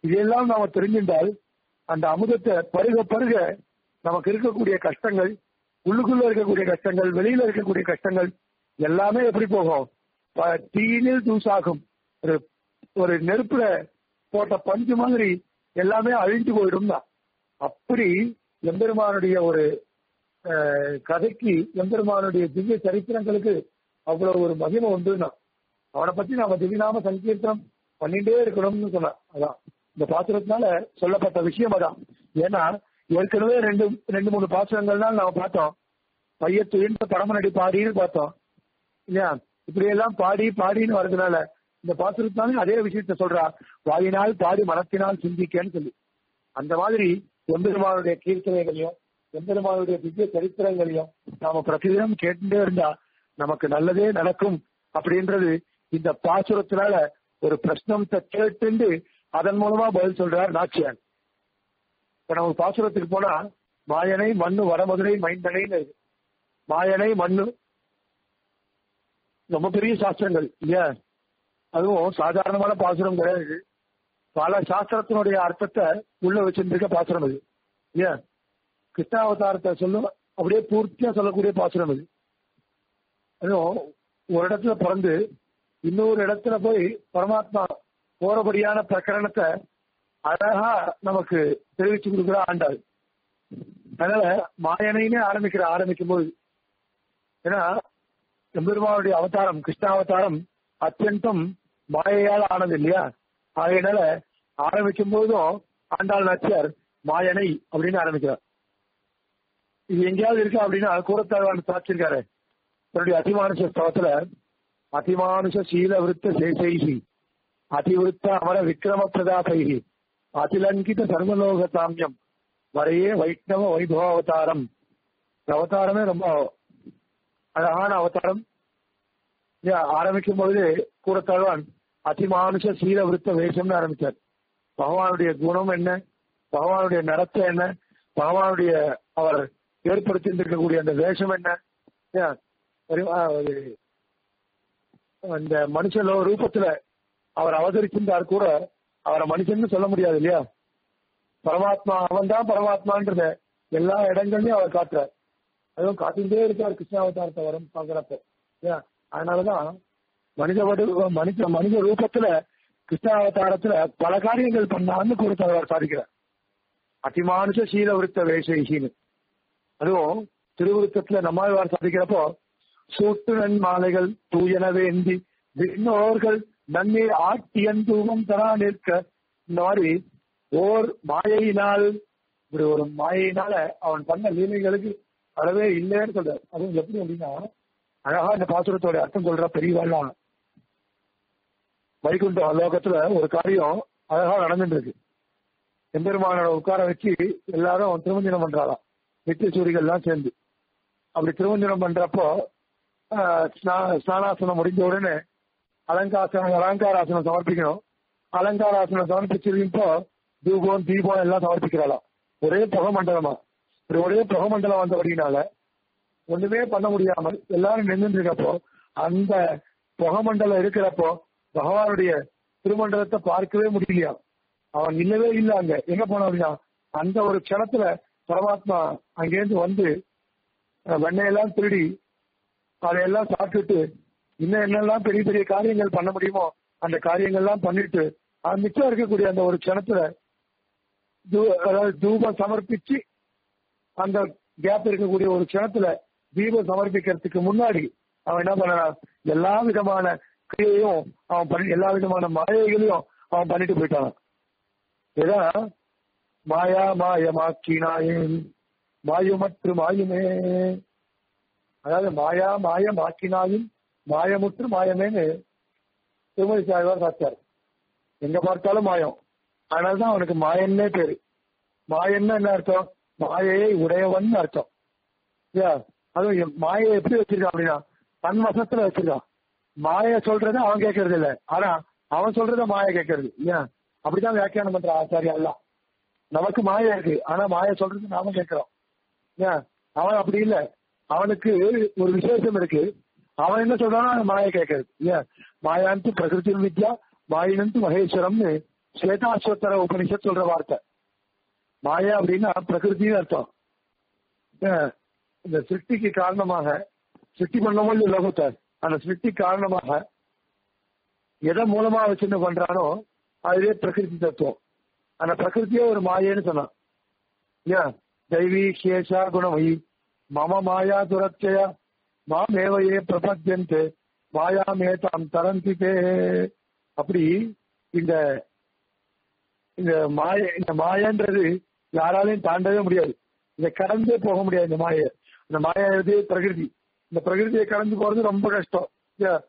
இதெல்லாம் நாம தெரிஞ்சிருந்தால் அந்த அமுதத்தை பருக பருக நமக்கு இருக்கக்கூடிய கஷ்டங்கள் உள்ளுக்குள்ள இருக்கக்கூடிய கஷ்டங்கள் வெளியில இருக்கக்கூடிய கஷ்டங்கள் எல்லாமே எப்படி போகும் ப- தீயினில் தூசாகும் ஒரு ஒரு நெருப்புல போட்ட பஞ்சு மாதிரி எல்லாமே அழிஞ்சு போயிடும் தான் அப்படி எம்பெருமானுடைய ஒரு அஹ், கதைக்கு எம்பெருமானுடைய திவ்ய சரித்திரங்களுக்கு அவ்வளவு ஒரு மகிமை உண்டுன்னா அவனை பத்தி நாம திவ்யநாம சங்கீர்த்தனம் பண்ணிட்டே இருக்கணும்னு சொன்னான் அதான் இந்த பாசுரத்தினால சொல்லப்பட்ட விஷயம் அதான் ஏன்னா ஏற்கனவே ரெண்டு ரெண்டு மூணு பாசுரங்கள்லாம் நாம பார்த்தோம் பையத்து உயர்ந்த பரமநடி பாடின்னு பார்த்தோம் இல்லையா இப்படி எல்லாம் பாடி பாடின்னு வர்றதுனால இந்த பாசுரத்தாலும் அதே விஷயத்த சொல்றா வாயினால் பாடி மனத்தினால் சிந்திக்கன்னு சொல்லி அந்த மாதிரி எம்பெருமானுடைய கீர்த்தனைகளையும் எம்பெருமானுடைய திவ்ய சரித்திரங்களையும் நாம பிரதிதினம் கேட்டுட்டே இருந்தா நமக்கு நல்லதே நடக்கும் அப்படின்றது இந்த பாசுரத்தினால ஒரு பிரश्னத்தை கேட்டு அதன் மூலமா பதில் சொல்றார் நாச்சியார் இப்ப நம்ம பாசுரத்துக்கு போனா மாயனை மண்ணு வடமதுரை மைந்தனைன்னு இருக்கு மாயனை மண்ணு ரொம்ப பெரிய சாஸ்திரங்கள் இல்லையா அதுவும் சாதாரணமான பாசுரம் கிடையாது பல சாஸ்திரத்தினுடைய அர்த்தத்தை உள்ள வச்சிருந்திருக்க பாசுரம் இது இல்லையா கிருஷ்ணாவதாரத்தை சொல்லும் அப்படியே பூர்த்தியா சொல்லக்கூடிய பாசுரம் இது அதுவும் ஒரு இடத்துல பிறந்து இன்னொரு இடத்துல போய் பரமாத்மா போறபடியான பிரகரணத்தை அழகா நமக்கு தெரிவிச்சு கொடுக்குற ஆண்டாள் அதனால மாயனைனே ஆரம்பிக்கிற ஆரம்பிக்கும் போது ஏன்னா எம்பெருமானுடைய அவதாரம் கிருஷ்ணாவதாரம் அத்தியந்தம் மாயையால் ஆனது இல்லையா ஆகையினால ஆரம்பிக்கும் போதும் ஆண்டாள் நாச்சியார் மாயனை அப்படின்னு ஆரம்பிக்கிறார் இது எங்கேயாவது இருக்கா அப்படின்னா கூறத்தாழ்வான் சாட்சிருக்காரு தன்னுடைய அதிமானுஷ ஸ்தவத்துல அதிமானுஷ சீல விருத்த சேசைகி அதிவிருத்த அமர விக்ரம பிரதாபைகி அதிலங்கித சர்வலோக சாமியம் வரையே வைஷ்ணவ வைபவ அவதாரம் இந்த அவதாரமே ரொம்ப அழகான அவதாரம் இது ஆரம்பிக்கும் பொழுது கூறத்தாழ்வான் அதிமானுஷ சீல விருத்த வேஷம்னு ஆரம்பிச்சார் பகவானுடைய குணம் என்ன பகவானுடைய நடத்தை என்ன பகவானுடைய அவர் ஏற்படுத்தி அந்த வேஷம் என்ன ஏன், ஒரு, ஆ, ஒரு, அந்த மனுஷ லோ- ரூபத்துல அவர் அவதரிச்சிருந்தார் கூட அவரை மனுஷன்னு சொல்ல முடியாது இல்லையா பரமாத்மா அவன் தான் பரமாத்மான்றத எல்லா இடங்கள்லயும் அவர் காட்டுறார் அதுவும் காட்டிகிட்டே இருக்கார் கிருஷ்ணாவதாரத்தை வரும் பாக்குறப்ப ஏன் அதனாலதான் மனித வடு- மனித மனித ரூபத்துல கிருஷ்ணாவதாரத்துல பல காரியங்கள் பண்ணான்னு கொடுத்தவர் சாதிக்கிறார் அதிமானுஷ சீல விருத்த வேஷைகின்னு அதுவும் திருவிருத்தத்துல நம்மாழ்வார் சாதிக்கிறப்போ சூட்டு நன் மாலைகள் தூயன வேந்தி விண்ணோர்கள் நன்னீர் ஆட்டியன் தூவம் தரா நிற்க இந்த மாதிரி ஓர் மாயையினால் இப்படி ஒரு மாயையினால அவன் பண்ண லீலைகளுக்கு அளவே இல்லைன்னு சொல்றார் அதுவும் எப்படி அப்படின்னா அழகா இந்த பாசுரத்தோட அர்த்தம் சொல்ற பெரியவாள்லாம் வைகுண்ட லோகத்துல ஒரு காரியம் அழகா நடந்துட்டு இருக்கு எம்பெருமானோட உட்கார வச்சு எல்லாரும் திருமஞ்சனம் பண்றாளாம் நித்திய சூரிகள்லாம் சேர்ந்து அப்படி திருமஞ்சனம் பண்றப்போ ஆஹ், ஸ்நா- ஸ்நானாசனம் முடிஞ்ச உடனே அலங்காசனம் அலங்காராசனம் சமர்ப்பிக்கணும் அலங்காராசனம் சமர்ப்பிச்சிருக்கப்போ தூபம் தீபம் எல்லாம் சமர்ப்பிக்கிறாளாம் ஒரே புகை மண்டலமா இப்படி ஒரே புகை மண்டலம் வந்தபடினால ஒண்ணுமே பண்ண முடியாமல் எல்லாரும் நின்று இருக்கப்போ அந்த புகை மண்டலம் இருக்கிறப்போ பகவானுடைய திருமண்டலத்தை பார்க்கவே முடியலையா அவன் இல்லவே இல்லை அங்க எங்க போனான் அப்படின்னா அந்த ஒரு க்ஷணத்துல பரமாத்மா அங்கேருந்து வந்து அஹ், வெண்ணையெல்லாம் திருடி அதையெல்லாம் சாப்பிட்டுட்டு இன்னும் என்னெல்லாம் பெரிய பெரிய காரியங்கள் பண்ண முடியுமோ அந்த காரியங்கள்லாம் பண்ணிட்டு அது மிச்சம் இருக்கக்கூடிய அந்த ஒரு க்ஷணத்துல தூ- அதாவது தூபம் சமர்ப்பிச்சு அந்த கேப் இருக்கக்கூடிய ஒரு க்ஷணத்துல தீபம் சமர்ப்பிக்கிறதுக்கு முன்னாடி அவன் என்ன பண்ணான் எல்லா விதமான கிரியையும் அவன் பண்ணி எல்லா விதமான மாயைகளையும் அவன் பண்ணிட்டு போயிட்டான் இதான் மாயா மாயமாக்கினாயின் மாயுமற்று மாயுமே அதாவது மாயா மாயமாக்கினாயின் மாயமுற்று மாயமேன்னு திருமதி சாய்வார் சாச்சார் எங்க பார்த்தாலும் மாயம் அதனாலதான் அவனுக்கு மாயன்னே பேரு மாயன்னா என்ன அர்த்தம் மாயையை உடையவன் அர்த்தம் இல்லையா அதுவும் எம் மாயை எப்படி வச்சிருக்கான் அப்படின்னா தன் வசத்துல வச்சிருக்கான் மாய சொல்றத அவன் கேட்கறது இல்ல ஆனா அவன் சொல்றத மாய கேட்கறது இல்லையா அப்படிதான் வியாக்கியானம் பண்ற ஆச்சாரியா எல்லாம் நமக்கு மாய இருக்கு ஆனா மாய சொல்றது நாம கேட்கிறோம் ஏன் அவன் அப்படி இல்ல அவனுக்கு ஒரு விசேஷம் இருக்கு அவன் என்ன சொல்றானோ அவன் மாய கேட்கறது ஏன் மாயாந்து பிரகிருதி வித்யா மாயினந்து மகேஸ்வரம்னு ஸ்வேதாஸ்வத்தர உபனிஷத் சொல்ற வார்த்தை மாயா அப்படின்னா பிரகிருத்தின்னு அர்த்தம் அஹ் இந்த சிருஷ்டிக்கு காரணமாக சிருஷ்டி பண்ணமோ இல்லையோ லோகத்தை அந்த சிருஷ்டி காரணமாக எதை மூலமா வச்சுன்னு பண்றானோ அதுவே பிரகிருதி தத்துவம் அந்த பிரகிருத்தியே ஒரு மாயேன்னு சொன்னான் ஏன் தெய்வீ சேஷா குணமயி மம மாயா துரட்சயா மாமேவையே பிரபத்தியந்தே மாயாமேதாம் தரந்திதே அப்படி இந்த இந்த மாய இந்த மாயன்றது யாராலையும் தாண்டவே முடியாது இதை கடந்தே போக முடியாது இந்த மாயை இந்த மாயா எது பிரகிருதி இந்த பிரகிருதியை கடந்து போறது ரொம்ப கஷ்டம் ஏ-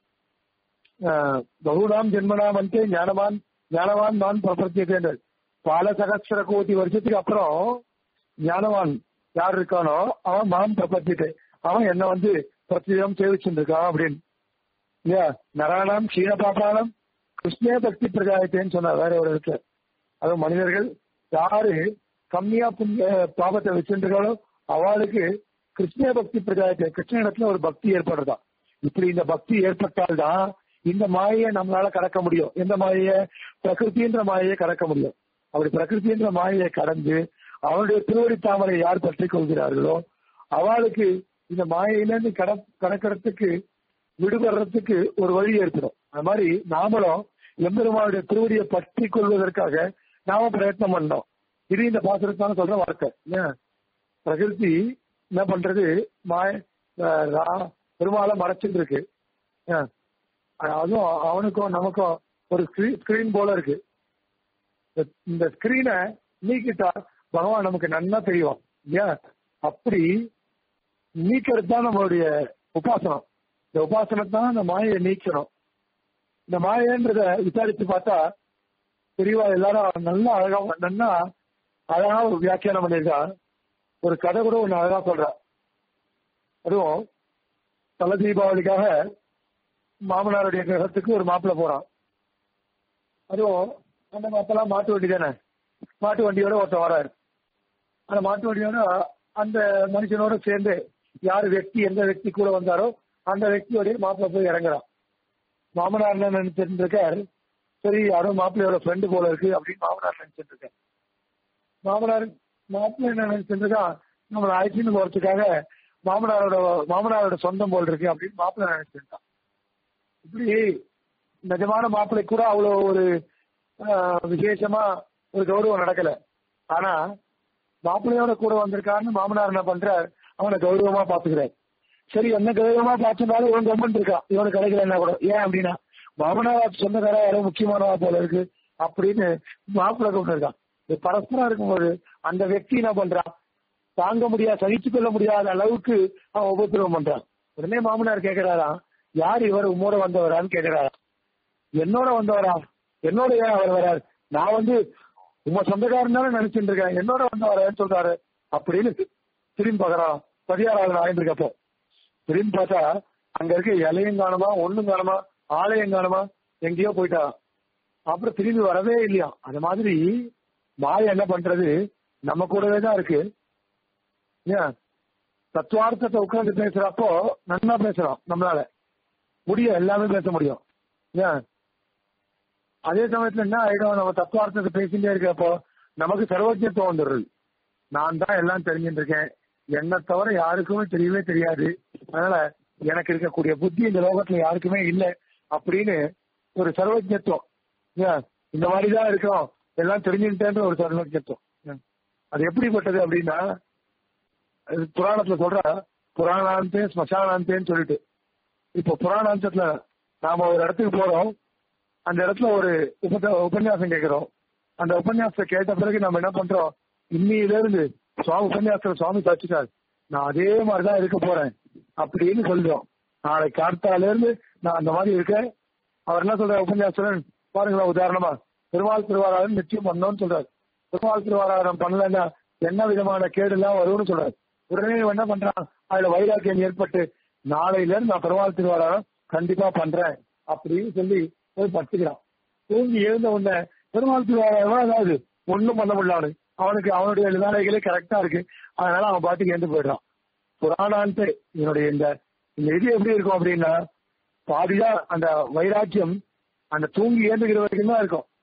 ஆஹ் பகுநாம் ஜென்மனாம் வந்து ஞானவான் ஞானவான் நான் பிரபத்தியதேன் பல சகஸ்திர கோடி வருஷத்துக்கு அப்புறம் ஞானவான் யார் இருக்கானோ அவன் மாம் பிரபத்திட்டு அவன் என்ன வந்து பிரத்தியம் சேவிச்சுட்டு இருக்கான் அப்படின்னு இல்லையா நராணாம் க்ஷீண பாபானம் கிருஷ்ணே பக்தி பிரஜாயத்தேன்னு சொன்னார் வேற ஒரு இடத்துல அது மனிதர்கள் யாரு கம்மியா புண்ணிய பாபத்தை வச்சிருக்காளோ அவளுக்கு கிருஷ்ண பக்தி பிரஜாயத்தை கிருஷ்ண இடத்துல ஒரு பக்தி ஏற்படுறதா இப்படி இந்த பக்தி ஏற்பட்டால்தான் இந்த மாயையை நம்மளால கடக்க முடியும் எந்த மாயைய பிரகிருதின்ற மாயையை கடக்க முடியும் அப்படி பிரகிருதின்ற மாயையை கடந்து அவனுடைய திருவடி தாமரை யார் பற்றி கொள்கிறார்களோ அவளுக்கு இந்த மாயையிலேருந்து கட கடக்கிறதுக்கு விடுபடுறதுக்கு ஒரு வழி ஏற்படும் அது மாதிரி நாமளும் எம்பெருமானுடைய திருவடியை பற்றி கொள்வதற்காக நாம பிரயத்னம் பண்ணோம் இது இந்த பாசுரத்தான சொல்ற வார்த்தை ஏன் பிரகிருதி என்ன பண்றது மாய அஹ் ரா- பெருமாளை மறைச்சிட்டு இருக்கு ஏன்? அதுவும் அவனுக்கும் நமக்கும் ஒரு ஸ்கிரீன் போல இருக்கு இந்த- இந்த ஸ்கிரீனை நீக்கிட்டா பகவான் நமக்கு நன்னா தெரியும் ஏன் அப்படி நீக்கிறது தான் நம்மளுடைய உபாசனம் இந்த உபாசனம் தான் இந்த மாயை நீக்கணும் இந்த மாயன்றத விசாரிச்சு பார்த்தா தெரியவா எல்லாரும் நல்லா அழகா நல்லா அழகா ஒரு வியாக்கியானம் பண்ணியிருக்கா ஒரு கதை கூட ஒண்ணு அழகா சொல்றா அதுவும் தல தீபாவளிக்காக மாமனாருடைய கிரகத்துக்கு ஒரு மாப்பிள்ளை போறான் அதுவும் அந்த மாப்பெல்லாம் மாட்டு வண்டி தானே மாட்டு வண்டியோட ஒருத்தன் வராரு அந்த மாட்டு வண்டியோட அந்த மனுஷனோட சேர்ந்து யார் व्यक्ति எந்த व्यक्ति கூட வந்தாரோ அந்த व्यक्तिயோடய மாப்பிள்ளை போய் இறங்குறான் மாமனார் என்ன நினைச்சிட்டு இருக்காரு சரி யாரோ மாப்பிள்ளையோட ஃப்ரெண்டு போல இருக்கு அப்படின்னு மாமனார் நினைச்சிட்டு இருக்காரு மாமனார் மாப்பிள்ளை என்ன நினைச்சிட்டு இருக்கான் நம்மளை அழைச்சின்னு போறதுக்காக மாமனாரோட மாமனாரோட சொந்தம் போல் இருக்கு அப்படின்னு மாப்பிள்ளை நினைச்சிருக்கான் இப்படி நிஜமான மாப்பிள்ளை கூட அவ்வளவு ஒரு ஆஹ், விசேஷமா ஒரு கௌரவம் நடக்கல ஆனா மாப்பிள்ளையோட கூட வந்திருக்காருன்னு மாமனார் என்ன பண்றார் அவனை கௌரவமா பாத்துக்கிறார் சரி என்ன கௌரவமா பார்த்திருந்தாலும் இவன் கவர்மெண்ட் இருக்கான் இவனுக்கு கிடைக்கல என்ன கூட ஏன் அப்படின்னா மாமனார் சொந்தக்கார யாரோ முக்கியமானவா போல இருக்கு அப்படின்னு மாப்பிள்ளை கொண்டு இருக்கான் இது பரஸ்பரம் இருக்கும்போது அந்த व्यक्ति என்ன பண்றான் தாங்க முடியாத சகிச்சு கொள்ள முடியாத அளவுக்கு அவன் உபத்திரவம் பண்றான் உடனே மாமனார் கேக்குறாராம் யார் இவர் உம்மோட வந்தவரான்னு கேக்குறாரா என்னோட வந்தவரா என்னோட ஏன் அவர் வரார் நான் வந்து உங்க சொந்தக்காரன் தானே நினைச்சிட்டு இருக்கேன் என்னோட வந்தவரேன்னு சொல்றாரு அப்படின்னு திரும்பி பாக்குறான் பதியாறாவது ஆயிருக்கப்போ திரும்பி பார்த்தா அங்க இருக்க இலையும் காணுமா ஒண்ணும் காணுமா ஆலயம் காணுமா எங்கேயோ போயிட்டா அப்புறம் திரும்பி வரவே இல்லையா அந்த மாதிரி மாய என்ன பண்றது நம்ம கூடவே தான் இருக்கு ஏன் தத்துவார்த்தத்தை உட்கார்ந்து பேசுறப்போ நன்னா பேசுறோம் நம்மளால முடியும் எல்லாமே பேச முடியும் ஏன் அதே சமயத்துல என்ன ஆயிடும் நம்ம தத்துவார்த்தத்தை பேசிட்டே இருக்கிறப்போ நமக்கு சர்வஜத்துவம் வந்துடுறது நான் தான் எல்லாம் தெரிஞ்சுட்டு இருக்கேன் என்னை தவிர யாருக்குமே தெரியவே தெரியாது அதனால எனக்கு இருக்கக்கூடிய புத்தி இந்த லோகத்துல யாருக்குமே இல்லை அப்படின்னு ஒரு சர்வஜத்துவம் ஏன் இந்த மாதிரிதான் இருக்கோம் எல்லாம் தெரிஞ்சுக்கிட்டேன்ற ஒரு சர்வஜத்துவம் ஏன்? அது எப்படிப்பட்டது அப்படின்னா அது புராணத்துல சொல்ற புராணாந்தே ஸ்மசானாந்தேன்னு சொல்லிட்டு இப்போ புராணாந்தத்துல நாம ஒரு இடத்துக்கு போறோம் அந்த இடத்துல ஒரு உபத உபன்யாசம் கேட்கிறோம் அந்த உபன்யாசத்தை கேட்ட பிறகு நம்ம என்ன பண்றோம் இன்னில இருந்து சுவாமி உபன்யாசத்துல சுவாமி தச்சுட்டார் நான் அதே மாதிரிதான் இருக்க போறேன் அப்படின்னு சொல்றோம் நாளை கார்த்தால இருந்து நான் அந்த மாதிரி இருக்கேன் அவர் என்ன சொல்றாரு உபன்யாசன் பாருங்களேன் உதாரணமா பெருமாள் திருவாராதம் நிச்சயம் பண்ணோம்னு சொல்றாரு பெருமாள் திருவாராதனம் பண்ணலன்னா என்ன விதமான கேடு எல்லாம் வரும்னு சொல்றாரு உடனே இவன் என்ன பண்றான் அதுல வைராக்கியம் ஏற்பட்டு நாளையில இருந்து நான் பெருமாள் திருவாராதனம் கண்டிப்பா பண்றேன் அப்படின்னு சொல்லி போய் படுத்துக்கிறான் தூங்கி எழுந்த உடனே பெருமாள் திருவாராதனம் அதாவது ஒண்ணும் பண்ண முடியல அவனுக்கு அவனுக்கு அவனுடைய வேலைகளே கரெக்டா இருக்கு அதனால அவன் பாட்டுக்கு எழுந்து போயிடுறான் புராணான்ட்டு என்னுடைய இந்த இந்த இது எப்படி இருக்கும் அப்படின்னா பாதிதான் அந்த வைராக்கியம் அந்த தூங்கி ஏந்துகிற வரைக்கும் தான் இருக்கும்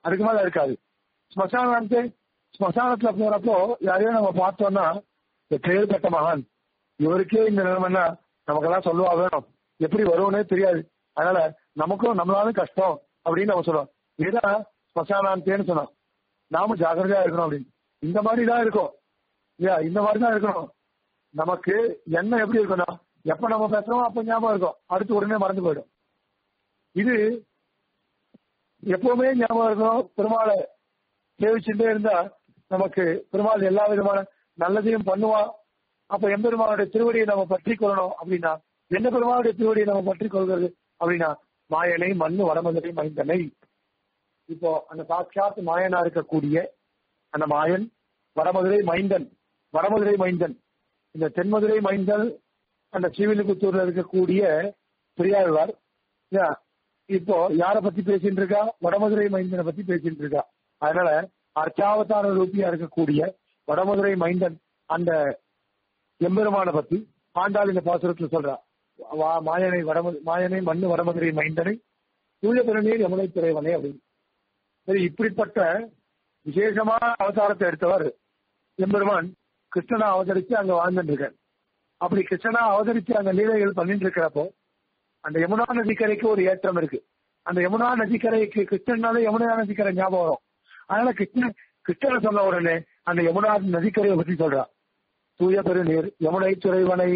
அதுக்கு மேல இருக்காது ஸ்மசானத்து ஸ்மசானத்துல போறப்போ யாரையும் நம்ம பார்த்தோம்னா இந்த பேர்பட்ட மகான் இவருக்கே இந்த நிலைமைன்னா நமக்கெல்லாம் சொல்லுவா வேணும் எப்படி வரும்னே தெரியாது அதனால நமக்கும் நம்மளாலும் கஷ்டம் அப்படின்னு நம்ம சொல்லுவோம் இதுதான் ஸ்மசானாந்தேன்னு சொன்னோம் நாம ஜாக்கிரதையா இருக்கணும் அப்படின்னு இந்த மாதிரி தான் இருக்கும் இல்லையா இந்த மாதிரி தான் இருக்கணும் நமக்கு எண்ணம் எப்படி இருக்கணும் எப்ப நம்ம பேசுறோம் அப்ப ஞாபகம் இருக்கும் அடுத்து உடனே மறந்து போயிடும் இது எப்பவுமே ஞாபகம் இருக்கணும் பெருமாளை சேவிச்சுட்டே இருந்தா நமக்கு பெருமாள் எல்லா விதமான நல்லதையும் பண்ணுவான் அப்ப எம்பெருமானுடைய திருவடியை நம்ம பற்றி கொள்ளணும் அப்படின்னா என்ன பெருமானுடைய திருவடியை நம்ம பற்றி கொள்கிறது அப்படின்னா மாயனை மண்ணு வடமதுரை மைந்தனை இப்போ அந்த சாட்சாத் மாயனா இருக்கக்கூடிய அந்த மாயன் வடமதுரை மைந்தன் வடமதுரை மைந்தன் இந்த தென்மதுரை மைந்தன் அந்த ஸ்ரீவில்லிபுத்தூர்ல இருக்கக்கூடிய பெரியாழ்வார் இல்லையா? இப்போ யார பத்தி பேசிட்டு இருக்கா வடமதுரை மைந்தனை பத்தி பேசிட்டு இருக்கா அதனால அர்ச்சாவதார ரூபியா இருக்கக்கூடிய வடமதுரை மைந்தன் அந்த எம்பெருமான பத்தி ஆண்டாள் இந்த பாசுரத்துல சொல்றா வா- மாயனை வடமது மாயனை மண்ணு வடமதுரை மைந்தனை தூய பெருநீர் யமுனை துறைவனே அப்படின்னு சரி இப்படிப்பட்ட விசேஷமான அவதாரத்தை எடுத்தவர் எம்பெருமான் கிருஷ்ணனா அவதரிச்சு அங்க வாழ்ந்துட்டு இருக்கார் அப்படி கிருஷ்ணனா அவதரிச்சு அங்க லீலைகள் பண்ணிட்டு இருக்கிறப்போ அந்த யமுனா நதிக்கரைக்கு ஒரு ஏற்றம் இருக்கு அந்த யமுனா நதிக்கரைக்கு கிருஷ்ணனால யமுனா நதிக்கரை ஞாபகம் வரும் அதனால கிருஷ்ணன் கிருஷ்ணனை சொன்ன உடனே அந்த யமுனா நதிக்கரையை பத்தி சொல்றா தூய பெருநீர் யமுனை துறைவனை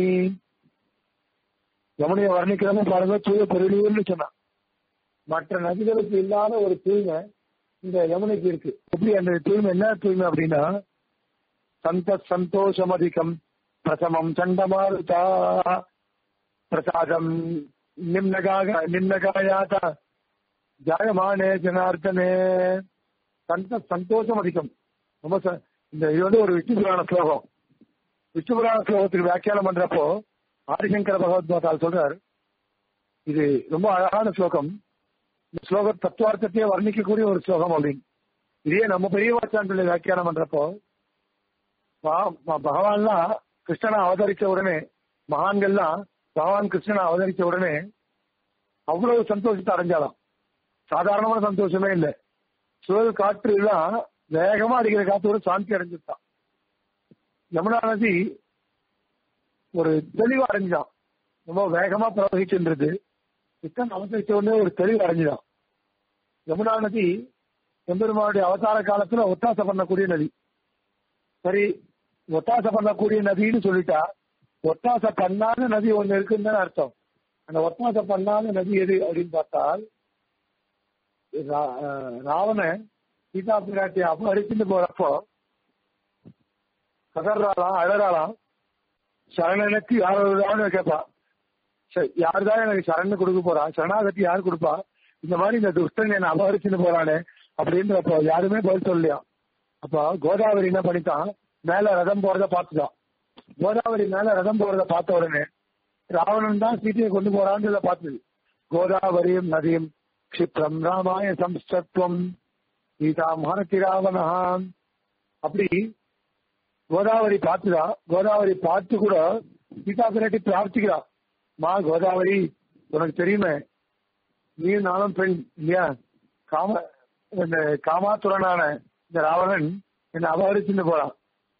யமுனையை வர்ணிக்கிறவங்க பாருங்க தூய பெருநீர்னு சொன்னான் மற்ற நதிகளுக்கு இல்லாத ஒரு தூய்மை இந்த யமுனைக்கு இருக்கு எப்படி அந்த தூய்மை என்ன தூய்மை அப்படின்னா சந்த சந்தோஷம் அதிகம் பிரசமம் சண்டமாருதா பிரசாதம் நிம்னகாக நிம்னகாயாத ஜாயமானே ஜனார்த்தனே சந்த சந்தோஷம் அதிகம் ரொம்ப ச- இந்த இது வந்து ஒரு விஷ்ணு புராண ஸ்லோகம் விஷ்ணு புராண ஸ்லோகத்துக்கு வியாக்கியானம் பண்றப்போ ஆதிசங்கர பகவத்பாதால் சொல்றார் இது ரொம்ப அழகான ஸ்லோகம் இந்த ஸ்லோக தத்துவார்த்தத்தையே வர்ணிக்கக்கூடிய ஒரு ஸ்லோகம் அப்படின்னு இதே நம்ம பெரிய வாச்சாண்டுல வியாக்கியானம் பண்றப்போ பா- ப- பகவான்லாம் கிருஷ்ணனை அவதரிச்ச உடனே மகான்கள்லாம் பகவான் கிருஷ்ணனை அவதரிச்ச உடனே அவ்வளவு சந்தோஷத்தை அடைஞ்சாலாம் சாதாரணமான சந்தோஷமே இல்லை சுழல் காற்று எல்லாம் வேகமா அடிக்கிற காத்தோட சாந்தி அடைஞ்சிருந்தான் யமுனா நதி ஒரு தெளிவு அடைஞ்சான் ரொம்ப வேகமா பிரவகிச்சுன்றது கிருஷ்ணன் அவதரிச்ச உடனே ஒரு தெளிவு அடைஞ்சுதான் யமுனா நதி எம்பெருமானுடைய அவதார காலத்துல ஒத்தாசை பண்ணக்கூடிய நதி சரி ஒத்தாசை பண்ணக்கூடிய நதின்னு சொல்லிட்டா ஒத்தாசை பண்ணாத நதி ஒண்ணு இருக்குன்னு தானே அர்த்தம் அந்த ஒத்தாசை பண்ணாத நதி எது அப்படின்னு பார்த்தால் ரா- அஹ் ராவணன் சீதா பிராட்டியை அபகரிச்சுட்டு போறப்போ கதறாளாம் அழறாளாம் சரணனுக்கு யாராவது கேட்பா சரி யாருதான் எனக்கு சரண் கொடுக்க போறா சரணாகதி யார் கொடுப்பா இந்த மாதிரி இந்த துஷ்டன் என்ன அபகரிச்சுட்டு போறானே அப்படின்றப்போ யாருமே பதில் சொல்லலையா அப்போ கோதாவரி என்ன பண்ணிட்டான் மேல ரதம் போறத பார்த்துட்டான் கோதாவரி மேல ரதம் போறத பார்த்த உடனே ராவணன் தான் சீதையை கொண்டு போறான்றத பார்த்தது கோதாவரியும் நதியும் க்ஷிப்ரம் ராமாய சம்ஸ்தத்வம் சீதா மகனத்தி ராவணஹான் அப்படி கோதாவரி பார்த்துதா கோதாவரி பார்த்து கூட சீதா பிராட்டி பிரார்த்திக்கிறா மா கோதாவரி உனக்கு தெரியுமே நீ நானும் பெண் இல்லையா காம இந்த காமாத்துரனான இந்த ராவணன் என்னை அபகரிச்சுட்டு போறான்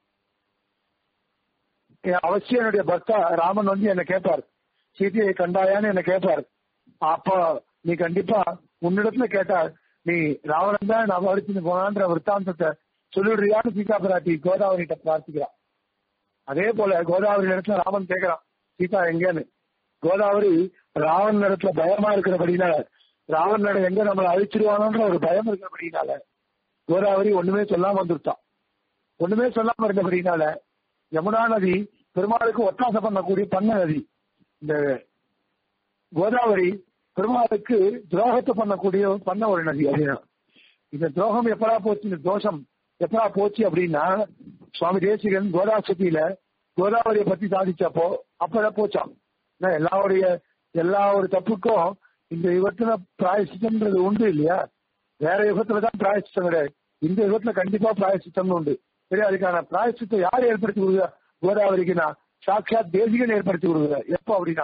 என் அவசியம் என்னுடைய பர்த்தா ராமன் வந்து என்ன கேட்பார் சீதையை கண்டாயான்னு என்ன கேட்பார் அப்போ நீ கண்டிப்பா உன்னிடத்துல கேட்டார் நீ ராவணன் தான் நான் அபகரிச்சுட்டு போனான்ற விற்த்தாந்தத்தை சொல்லிடுறியான்னு சீதா பிராட்டி கோதாவரிட்ட பிரார்த்திக்கிறா அதே போல கோதாவரி இடத்துல ராமன் கேட்கிறான் சீதா எங்கன்னு கோதாவரி ராவன் இடத்துல பயமா இருக்கிறபடினால ராவன் நட எங்க நம்மளை அழிச்சிருவானோன்ற ஒரு பயம் இருக்கிறபடினால கோதாவரி ஒண்ணுமே சொல்லாம வந்துருத்தான் ஒண்ணுமே சொல்லாம இருந்தபடினால யமுனா நதி பெருமாளுக்கு ஒத்தாசை பண்ணக்கூடிய பண்ண நதி இந்த கோதாவரி பெருமாளுக்கு துரோகத்தை பண்ணக்கூடிய பண்ண ஒரு நதி அப்படின்னா இந்த துரோகம் எப்படா போச்சு இந்த தோஷம் எப்படா போச்சு அப்படின்னா சுவாமி தேசிகன் கோதாசக்தியில கோதாவரியை பத்தி சாதிச்சப்போ அப்பதான் போச்சான் ஏன்னா எல்லாருடைய எல்லா ஒரு தப்புக்கும் இந்த யுகத்துல பிராயசித்தம்ன்றது உண்டு இல்லையா வேற யுகத்துல தான் பிராயசித்தம் கிடையாது இந்த யுகத்துல கண்டிப்பா பிராயசித்தம்னு உண்டு சரி அதுக்கான பிராயசித்தத்தை யார் ஏற்படுத்தி கொடுக்குறா கோதாவரிக்குன்னா சாட்சாத் தேசிகன் ஏற்படுத்தி கொடுக்குறார் எப்போ அப்படின்னா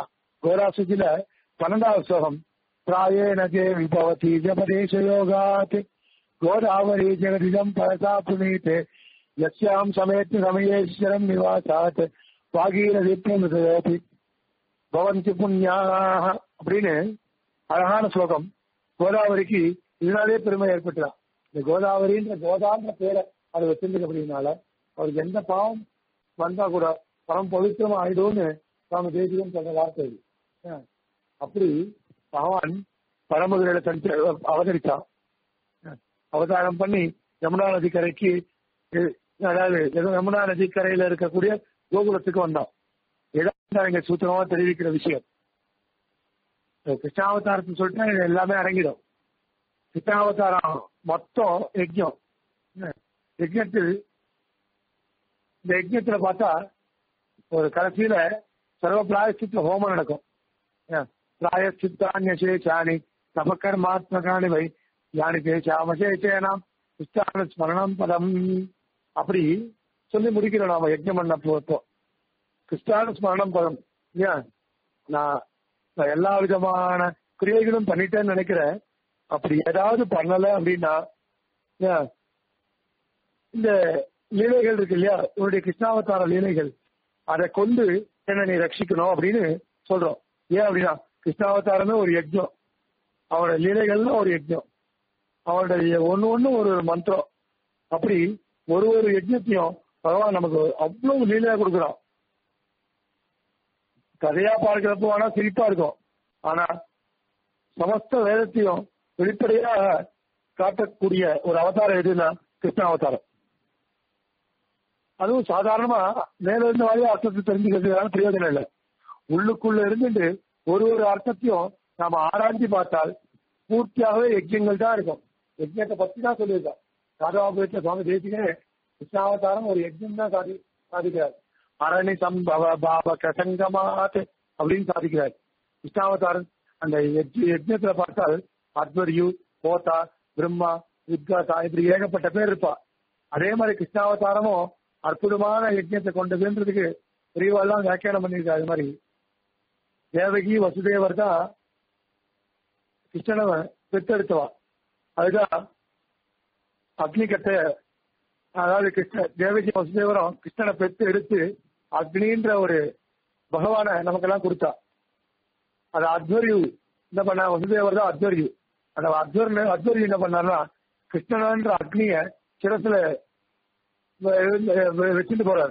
கோதாசக்தியில பன்னெண்டாவது ஸ்லோகம் பிராயே நஜே விபவதி ஜபதேச யோகாத் கோதாவரி ஜெகதிதம் பரசா புனீதே யஸ்யாம் சமயத்து சமயேஸ்வரம் நிவாசாத் வாகீரதி பிரமுதேபி பவந்தி புண்ணியாக அப்படின்னு அழகான ஸ்லோகம் கோதாவரிக்கு இதனாலே பெருமை ஏற்பட்டுதான் இந்த கோதாவரின்ற கோதான்ற பேரை அதை வச்சிருந்தது அப்படின்னால அவருக்கு எந்த பாவம் வந்தா கூட பரம் பவித்திரம் ஆயிடும்னு சுவாமி தேசியம் சொல்ற வார்த்தை இது. ஆ. அப்படி பகவான் பரமதுரையில தனித்து அவதரிச்சான் ஆ. அவதாரம் பண்ணி யமுனா நதிக்கரைக்கு எ- அதாவது எது- யமுனா நதிக்கரையில இருக்கக்கூடிய கோகுலத்துக்கு வந்தான் இதான் இங்க சூத்திரமா தெரிவிக்கிற விஷயம் இந்த கிருஷ்ணாவதாரத்தை சொல்லிட்டு இது எல்லாமே அடங்கிடும் கிருஷ்ணாவதாரம் மொத்தம் யஜ்யம் என்ன? யஜ்யத்தில் இந்த யஜ்யத்துல பார்த்தா ஒரு கடைசியில சர்வ பிராயசித்த ஹோமம் நடக்கும் பிராயசித்தானியசேஷானி தபக்கர்மாத்மகானி வை யானி தேசாமசேஷேனாம் கிருஷ்ணான ஸ்மரணம் பதம் அப்படி சொல்லி முடிக்கிறோம் நாம யஜ்யம் பண்ண இப்போ கிருஷ்ணான ஸ்மரணம் பதம் ஏன் நான் நான் எல்லா விதமான கிரியைகளும் பண்ணிட்டேன்னு நினைக்கிறேன் அப்படி ஏதாவது பண்ணல அப்படின்னா ஏன், இந்த லீலைகள் இருக்கு இல்லையா உன்னுடைய கிருஷ்ணாவதார லீலைகள் அதை கொண்டு என்ன நீ ரட்சிக்கணும் அப்படின்னு சொல்றோம் ஏன் அப்படின்னா கிருஷ்ணாவதாரமே ஒரு யஜ்யம் அவனோட லீலைகள்னா ஒரு யஜ்யம் அவனுடைய ஒண்ணு ஒண்ணு ஒரு ஒரு மந்திரம் அப்படி ஒரு ஒரு யஜ்யத்தையும் பகவான் நமக்கு அவ்வளவு லீலையா கொடுக்குறான் கதையா பார்க்கிறப்போ ஆனா சிரிப்பா இருக்கும் ஆனா சமஸ்த வேதத்தையும் வெளிப்படையாக காட்டக்கூடிய ஒரு அவதாரம் எதுன்னா கிருஷ்ண அவதாரம் அதுவும் சாதாரணமா மேல இருந்த மாதிரி அர்த்தத்தை தெரிஞ்சுக்கிறதுக்கான பிரயோஜனம் இல்லை உள்ளுக்குள்ள இருந்துட்டு ஒரு ஒரு அர்த்தத்தையும் நாம ஆராய்ச்சி பார்த்தால் பூர்த்தியாகவே யஜ்யங்கள் தான் இருக்கும் யஜ்யத்தை பத்தி தான் சொல்லியிருக்கோம் ராஜாபுரத்துல சுவாமி தேசிகனே கிருஷ்ணாவதாரம் ஒரு யஜ்யம் தான் சாதி சாதிக்கிறார் அரணி சம்பவ பாவ கசங்கமாத் அப்படின்னு சாதிக்கிறார் கிருஷ்ணாவதாரம் அந்த யஜ்ய- யஜ்யத்துல பார்த்தால் அத்வரியு போதா பிரம்மா உத்காதா இப்படி ஏகப்பட்ட பேர் இருப்பா அதே மாதிரி கிருஷ்ணாவதாரமும் அற்புதமான யஜ்யத்தை கொண்டதுன்றதுக்கு பெரியவாள்லாம் வியாக்கியானம் பண்ணியிருக்காரு அது மாதிரி தேவகி வசுதேவர் தான் கிருஷ்ணனை பெற்றெடுத்தவா அதுதான் அக்னி கட்ட அதாவது கிருஷ்ண தேவகி வசுதேவரும் கிருஷ்ணனை பெற்று எடுத்து அக்னின்ற ஒரு பகவானை நமக்கெல்லாம் கொடுத்தா அது அத்வரியு என்ன பண்ண வசுதேவர் தான் அத்வரியு அந்த அத்வர் அத்வரியு என்ன பண்ணாருன்னா கிருஷ்ணன்ற அக்னிய சிரசுல வ- வ- வ- வச்சுட்டு போறாரு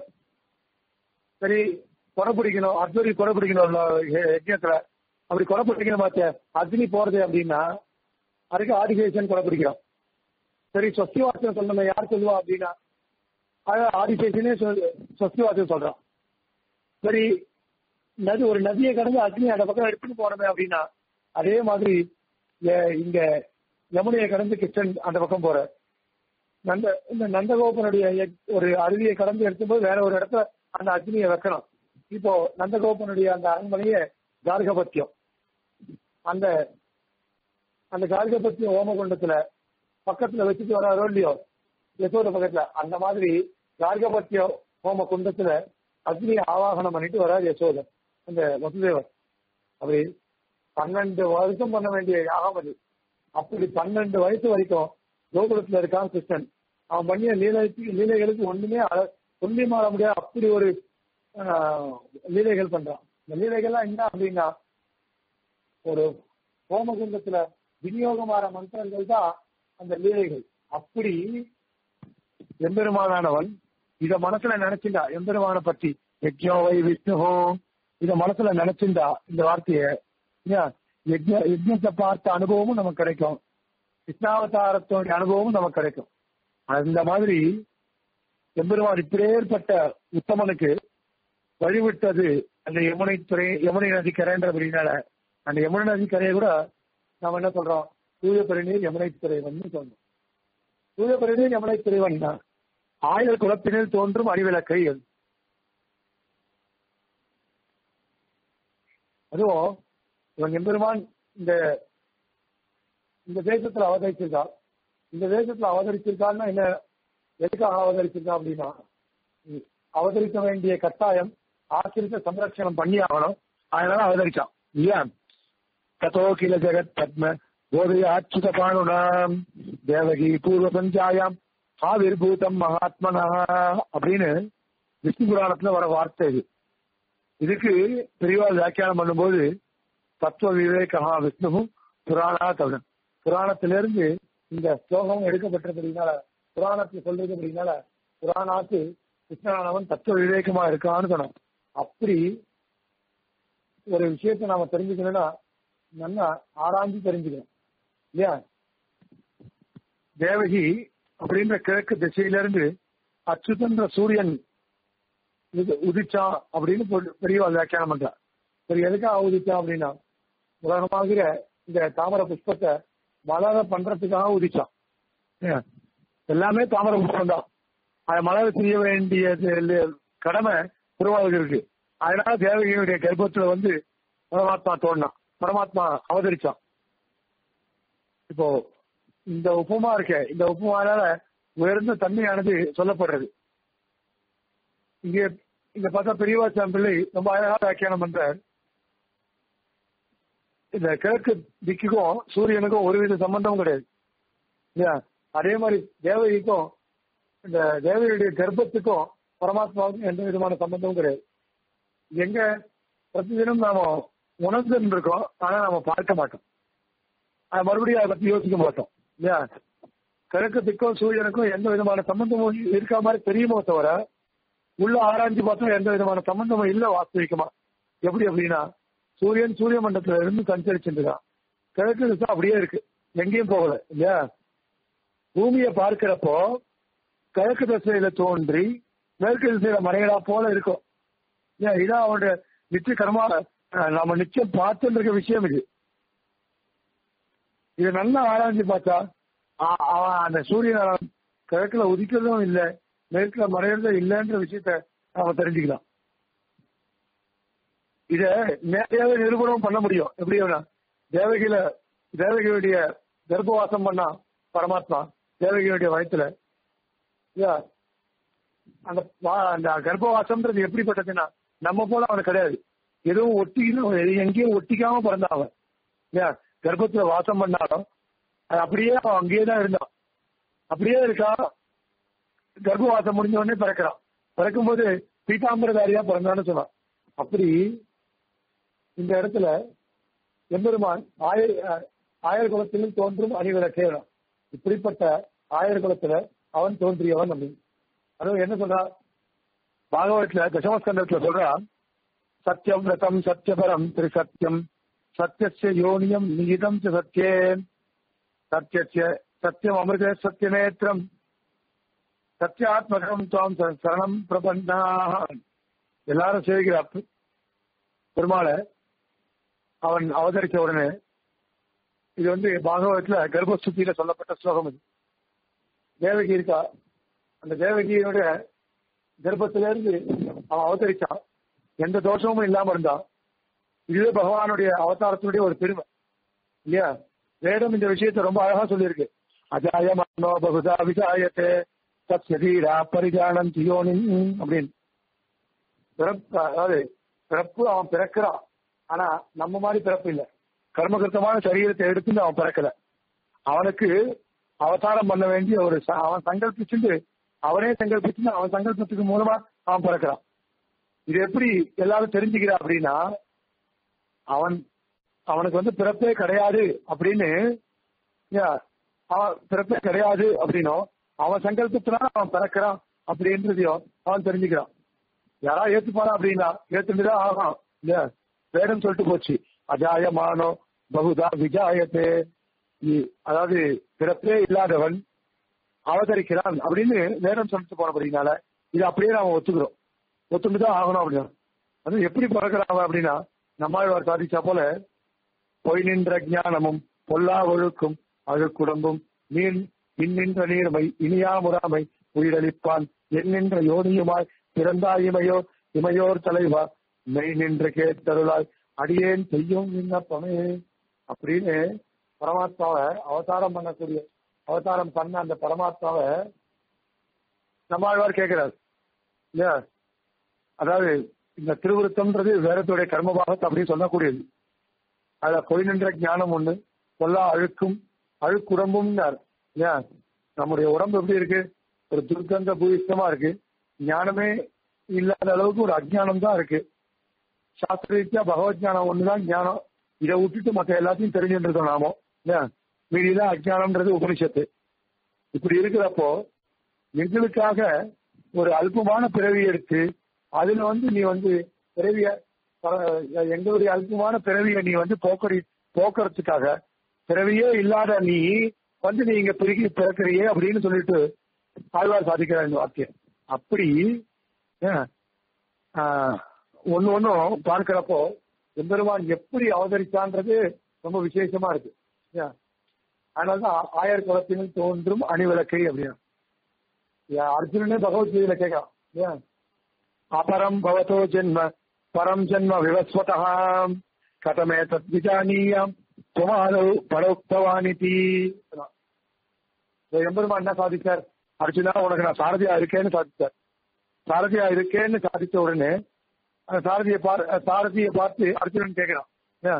சரி கொடை பிடிக்கணும் அத்வரி கொடை பிடிக்கணும் யஜ்யத்துல அப்படி கொடை பிடிக்கணும் பார்த்த அக்னி போறது அப்படின்னா அதுக்கு ஆதிசேஷன் கொடை பிடிக்கிறோம் சரி சொஸ்தி வாசகம் சொல்லணும் யார் சொல்லுவா அப்படின்னா அது ஆதிசேஷனே சொல் சொஸ்தி வாசகம் சொல்றான் சரி நதி ஒரு நதியை கடந்து அக்னி அந்த பக்கம் எடுத்துட்டு போனோமே அப்படின்னா அதே மாதிரி எ- இங்க யமுனையை கடந்து கிருஷ்ணன் அந்த பக்கம் போற நந்த இந்த நந்தகோபனுடைய எ- ஒரு அருவியை கடந்து எடுக்கும்போது வேற ஒரு இடத்துல அந்த அக்னியை வைக்கணும் இப்போ நந்தகோபனுடைய அந்த அரண்மனையை கார்கபத்தியம் அந்த அந்த கார்கபத்தியம் ஓமகுண்டத்துல பக்கத்துல வச்சுட்டு வராரோ இல்லையோ யசோத பக்கத்துல அந்த மாதிரி கார்கபத்திய ஹோம குண்டத்துல அக்னியை ஆவாகனம் பண்ணிட்டு வரார் யசோதர் அந்த வசுதேவர் அப்படி பன்னெண்டு வருஷம் பண்ண வேண்டிய யாகம் அது அப்படி பன்னெண்டு வயசு வரைக்கும் கோகுலத்துல இருக்கான் கிருஷ்ணன் அவன் பண்ணிய லீலைக்கு லீலைகளுக்கு ஒண்ணுமே அழ- சொல்லி மாற முடியாது அப்படி ஒரு ஆஹ், லீலைகள் பண்றான் இந்த லீலைகள்லாம் என்ன அப்படின்னா ஒரு ஹோமகுண்டத்துல விநியோகமான மந்திரங்கள் தான் அந்த லீலைகள் அப்படி எம்பெருமானானவன் இத மனசுல நினைச்சிருந்தா எம்பெருமான பத்தி யஜ்யோவை விஷ்ணுஹோ இத மனசுல நினைச்சிருந்தா இந்த வார்த்தைய ஏன், யஜ்ஞ யஜ்ஞத்தை பார்த்த அனுபவமும் நமக்கு கிடைக்கும் கிருஷ்ணாவதாரத்தோடைய அனுபவமும் நமக்கு கிடைக்கும் அந்த மாதிரி எம்பெருமான் இப்படியேற்பட்ட உத்தமனுக்கு வழிவிட்டது அந்த யமுனை துறை யமுனை நதிக்கரைன்ற அப்படின்னால அந்த யமுனை நதிக்கரையை கூட நாம என்ன சொல்றோம் தூய பெருநீர் யமுனை துறைவன் சொல்றோம் தூய பெருநீர் யமுனை துறைவன் தான் ஆயுள் குலப்பினில் தோன்றும் அறிவிலக்கை அது. அதுவும் இவன் எம்பெருமான் இந்த இந்த தேசத்துல அவதரிச்சிருக்கா இந்த தேசத்துல அவதரிச்சிருக்கான்னா என்ன எதுக்காக அவதரிச்சிருக்கா அப்படின்னா உம், அவதரிக்க வேண்டிய கட்டாயம் ஆசிரியத்தை சம்ரட்சணம் பண்ணி ஆகணும் அதனால அவதரிச்சான் இல்லையா ததோ கில ஜெகத் பத்ம போதையாச்சுத பானுனாம் தேவகி பூர்வ சஞ்சாயாம் ஆவிர்பூதம் மகாத்மனா அப்படின்னு விஷ்ணு புராணத்துல வர வார்த்தை இது இதுக்கு பெரியவாள் வியாக்கியானம் பண்ணும்போது தத்துவ விவேகா விஷ்ணு புராணா தமிழன் புராணத்திலிருந்து இந்த ஸ்லோகம் எடுக்கப்பட்டபடினால புராணத்தை சொல்றதுபடினால புராணாத்து கிருஷ்ணனானவன் தத்துவ விவேகமா இருக்கான்னு சொன்னான் அப்படி ஒரு விஷயத்தை நாம தெரிஞ்சுக்கணும்னா நல்லா ஆராய்ஞ்சு தெரிஞ்சுக்கணும் இல்லையா தேவகி அப்படின்ற கிழக்கு திசையிலிருந்து அச்சுதன்ற சூரியன் இது உதிச்சா அப்படின்னு பெரியவா வியாக்கியானம் பண்றா சரி எதுக்காக உதிச்சா அப்படின்னா உலகமாகிற இந்த தாமர புஷ்பத்தை மலர பண்றதுக்காக உதிச்சான் எல்லாமே தாமர புஷ்பம் தான் அதை மலர செய்ய வேண்டியது கடமை திருவாளுக்கு இருக்கு அதனால தேவகியுடைய கர்ப்பத்துல வந்து பரமாத்மா தோணினான் பரமாத்மா அவதரிச்சான் இப்போ இந்த உப்புமா இருக்க இந்த உப்புமானால உயர்ந்த தன்மையானது சொல்லப்படுறது இங்க இங்க பார்த்தா பெரியவாச்சாம் பிள்ளை ரொம்ப அழகா வியாக்கியானம் பண்றார் இந்த கிழக்கு திக்குக்கும் சூரியனுக்கும் ஒருவித சம்பந்தமும் கிடையாது இல்லையா அதே மாதிரி தேவகிக்கும் இந்த தேவகியுடைய கர்ப்பத்துக்கும் பரமாத்மாவுக்கும் எந்த விதமான சம்பந்தமும் கிடையாது எங்க பிரதிதினம் நாம உணர்ந்து இருக்கோம் ஆனா நாம பார்க்க மாட்டோம் அது மறுபடியும் அதை பத்தி யோசிக்க மாட்டோம் இல்லையா கிழக்கத்துக்கும் சூரியனுக்கும் எந்த விதமான சம்பந்தமும் இருக்க மாதிரி தெரியுமோ தவிர உள்ள ஆராய்ச்சி பார்த்தா எந்த விதமான சம்பந்தமும் இல்ல வாஸ்தவிக்கமா எப்படி அப்படின்னா சூரியன் சூரிய மண்டலத்துல இருந்து சஞ்சரிச்சுருக்கான் கிழக்கு திசை அப்படியே இருக்கு எங்கேயும் போகல இல்லையா பூமியை பார்க்கிறப்போ கிழக்கு திசையில தோன்றி மேற்கு திசையில மறைகளா போல இருக்கும் ஏன் இதான் அவனுடைய நிச்சய கர்மா நாம நிச்சயம் பார்த்துட்டு இருக்க விஷயம் இது இது நல்லா ஆராய்ச்சி பார்த்தா அவன் அந்த சூரியன் கிழக்குல உதிக்கிறதும் இல்லை மேற்குல மறையறதும் இல்லைன்ற விஷயத்த நாம தெரிஞ்சுக்கலாம் இத நேரடியாக நிரூபணம் பண்ண முடியும் எப்படி தேவகியில தேவகியுடைய கர்ப்பவாசம் பண்ணா பரமாத்மா தேவகியுடைய வயத்துல அந்த அந்த கர்ப்பவாசம்ன்றது எப்படிப்பட்டதுன்னா நம்ம போல அவனுக்கு கிடையாது எதுவும் ஒட்டிக்கணும் எங்கேயும் ஒட்டிக்காம பிறந்தான் அவன் இல்லையா கர்ப்பத்துல வாசம் பண்ணாலும் அது அப்படியே அவன் அங்கேயே தான் இருந்தான் அப்படியே இருக்கா கர்ப்பவாசம் முடிஞ்ச உடனே பிறக்கிறான் பிறக்கும்போது பீதாம்பரதாரியா பிறந்தான்னு சொன்னான் அப்படி இந்த இடத்துல எம்பெருமான் ஆயர் ஆயர் குலத்திலும் தோன்றும் அணிவர கேவலம் இப்படிப்பட்ட ஆயர் குலத்துல அவன் தோன்றியவன் அப்படின்னு அதுவும் என்ன சொல்றா பாகவதத்துல தசமஸ்கந்தத்துல சொல்றான் சத்தியம் ரதம் சத்தியபரம் திரு சத்தியம் சத்திய யோனியம் நிகிதம் சத்தியே சத்திய சத்தியம் அமிர்த சத்தியநேத்திரம் சத்தியாத்மகம் துவாம் சரணம் பிரபந்தா எல்லாரும் சேவிக்கிற பெருமாளை அவன் அவதரித்த உடனே இது வந்து பாகவதத்துல கர்ப்பஸ்துதியில சொல்லப்பட்ட ஸ்லோகம் இது தேவகி இருக்கா அந்த தேவகியோட கர்ப்பத்திலிருந்து அவன் அவதரிச்சான் எந்த தோஷமும் இல்லாம இருந்தான் இதுவே பகவானுடைய அவதாரத்தினுடைய ஒரு பெருமை இல்லையா வேதம் இந்த விஷயத்தை ரொம்ப அழகா சொல்லியிருக்கு அஜாயமானோ பகுதா விஜாயத்தே சத்யதீரா பரிஜானம் தியோனின் அப்படின்னு பிறப்பு அதாவது பிறப்பு அவன் பிறக்கிறான் ஆனா நம்ம மாதிரி பிறப்பு இல்லை கர்மகிருத்தமான சரீரத்தை எடுத்துட்டு அவன் பிறக்கல அவனுக்கு அவதாரம் பண்ண வேண்டிய ஒரு அவன் சங்கல்பிச்சுட்டு அவனே சங்கல்பிச்சு அவன் சங்கல்பத்துக்கு மூலமா அவன் பிறக்கிறான் இது எப்படி எல்லாரும் தெரிஞ்சுக்கிறா அப்படின்னா அவன் அவனுக்கு வந்து பிறப்பே கிடையாது அப்படின்னு அவன் பிறப்பே கிடையாது அப்படின்னும் அவன் சங்கல்பத்தினால அவன் பிறக்கிறான் அப்படின்றதையும் அவன் தெரிஞ்சுக்கிறான் யாரா ஏத்துப்பானா அப்படின்னா ஏத்துட்டுதான் ஆகும் இல்லையா வேடம் சொல்லிட்டு போச்சு அஜாயமானோ பகுதா விஜாயத்தே அதாவது பிறப்பே இல்லாதவன் அவதரிக்கிறான் அப்படின்னு வேடம் சொல்லிட்டு போனபடினால இது அப்படியே நாம ஒத்துக்கிறோம் ஒத்துட்டு தான் ஆகணும் அப்படின்னா அது எப்படி பிறக்கிறான் அப்படின்னா நம்மாழ்வார் சாதிச்சா போல பொய் நின்ற ஞானமும் பொல்லா ஒழுக்கும் அழுக்குடம்பும் நீர் இன்னின்ற நீர்மை இனியா முறாமை உயிரளிப்பான் என்னென்ற யோனியுமாய் பிறந்தாயிமையோ இமையோர் தலைவா மெய் நின்ற கேட்டருளாய் அடியேன் செய்யும் விண்ணப்பமே அப்படின்னு பரமாத்மாவை அவதாரம் பண்ணக்கூடிய அவதாரம் பண்ண அந்த பரமாத்மாவை நம்மாழ்வார் கேட்கிறார் இல்லையா அதாவது இந்த திருவிருத்தம்ன்றது வேதத்துடைய கர்மபாகத்தை அப்படின்னு சொல்லக்கூடியது அதுல பொய் நின்ற ஞானம் ஒண்ணு கொல்லா அழுக்கும் அழுக்குடம்பும்னார் ஏன் நம்முடைய உடம்பு எப்படி இருக்கு ஒரு துர்க்கந்த பூயிஷ்டமா இருக்கு ஞானமே இல்லாத அளவுக்கு ஒரு அஜ்ஞானம் தான் இருக்கு சாஸ்திர ரீதியா பகவத் ஞானம் ஒண்ணுதான் ஞானம் இதை விட்டுட்டு மற்ற எல்லாத்தையும் தெரிஞ்சுட்டு இருக்கோம் நாமோ ஏன் மீதிதான் அஜ்ஞானம்ன்றது உபனிஷத்து இப்படி இருக்கிறப்போ எங்களுக்காக ஒரு அல்பமான பிறவி எடுத்து அதுல வந்து நீ வந்து பிறவிய பர- எங்களுடைய அல்பமான பிறவியை நீ வந்து போக்கடி போக்குறதுக்காக பிறவியே இல்லாத நீ வந்து நீ இங்க பிறகு பிறக்கிறியே அப்படின்னு சொல்லிட்டு ஆழ்வார் சாதிக்கிறார் இந்த வாக்கியம் அப்படி ஏன், ஆஹ், ஒண்ணு ஒண்ணும் பார்க்கிறப்போ எம்பெருமான் எப்படி அவதரிச்சான்றது ரொம்ப விசேஷமா இருக்கு ஏன், அதனாலதான் ஆயர் குலத்தினில் தோன்றும் அணிவிளக்கை அப்படின்னா ஏன், அர்ஜுனனே பகவத்கீதையில கேட்கலாம் ஏன் அபரம் பவதோ ஜென்ம பரம் ஜென்ம விவஸ்வதாம் கதமே தத் விஜானீயம் துமாதௌ பரோக்தவானிதி எம்பெருமான் என்ன சாதிச்சார் அர்ஜுனா உனக்கு நான் சாரதியா இருக்கேன்னு சாதிச்சார் சாரதியா இருக்கேன்னு சாதிச்ச உடனே அந்த சாரதியை பார் சாரதியை பார்த்து அர்ஜுனன் கேட்கிறான் ஏன்?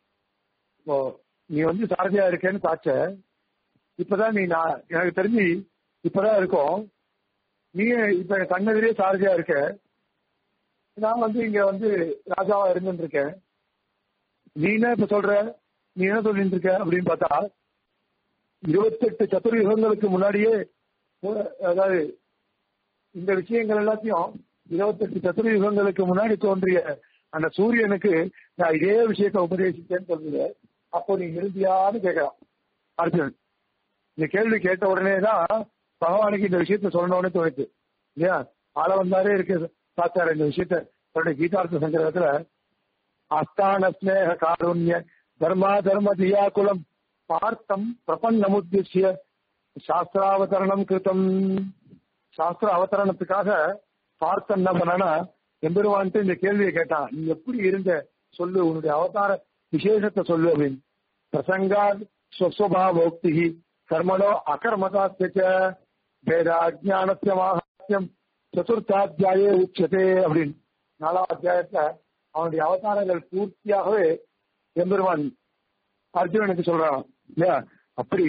ஓ நீ வந்து சாரதியா இருக்கேன்னு சாச்ச இப்பதான் நீ நான் எனக்கு தெரிஞ்சு இப்பதான் இருக்கோம் நீ இப்ப என் கண்ணெதிரே சாரதியா இருக்க நான் வந்து இங்க வந்து ராஜாவா இருந்துட்டு இருக்கேன் நீ என்ன இப்ப சொல்ற நீ என்ன சொல்லிட்டு இருக்க அப்படின்னு பார்த்தா இருபத்தெட்டு சதுர்யுகங்களுக்கு முன்னாடியே போ- அதாவது இந்த விஷயங்கள் எல்லாத்தையும் இருபத்தெட்டு சதுர்யுகங்களுக்கு முன்னாடி தோன்றிய அந்த சூரியனுக்கு நான் இதே விஷயத்தை உபதேசித்தேன்னு சொல்லுங்க அப்போ நீ நிறுத்தியான்னு கேட்கலாம் அர்ஜுனன் இந்த கேள்வி கேட்ட உடனே தான் பகவானுக்கு இந்த விஷயத்த சொல்லணும்னு தோணுச்சு இல்லையா ஆள வந்தாரே இருக்கு பார்த்தாரு இந்த விஷயத்த தன்னுடைய கீதார்த்த சங்கரத்துல அஸ்தான ஸ்நேக காருண்ய தர்மா தர்ம தியாகுலம் பார்த்தம் பிரபன்னமுத்திய சாஸ்திராவதரணம் கிருத்தம் சாஸ்திர அவதரணத்துக்காக பார்த்தம் என்ன பண்ணனா எம்பெருவான்ட்டு இந்த கேள்வியை கேட்டான் நீ எப்படி இருந்த சொல்லு உன்னுடைய அவதார விசேஷத்தை சொல்லு அப்படின்னு பிரசங்காத் ஸ்வஸ்வபாவோக்தி கர்மணோ அகர்மதாச்ச வேதாஜானத்திய மாகாத்தியம் சதுர்த்தாத்தியாயே உச்சதே அப்படின்னு நாலாம் அத்தியாயத்துல அவனுடைய அவதாரங்கள் பூர்த்தியாகவே எம்பெருமான் அர்ஜுனனுக்கு சொல்றான் இல்லையா அப்படி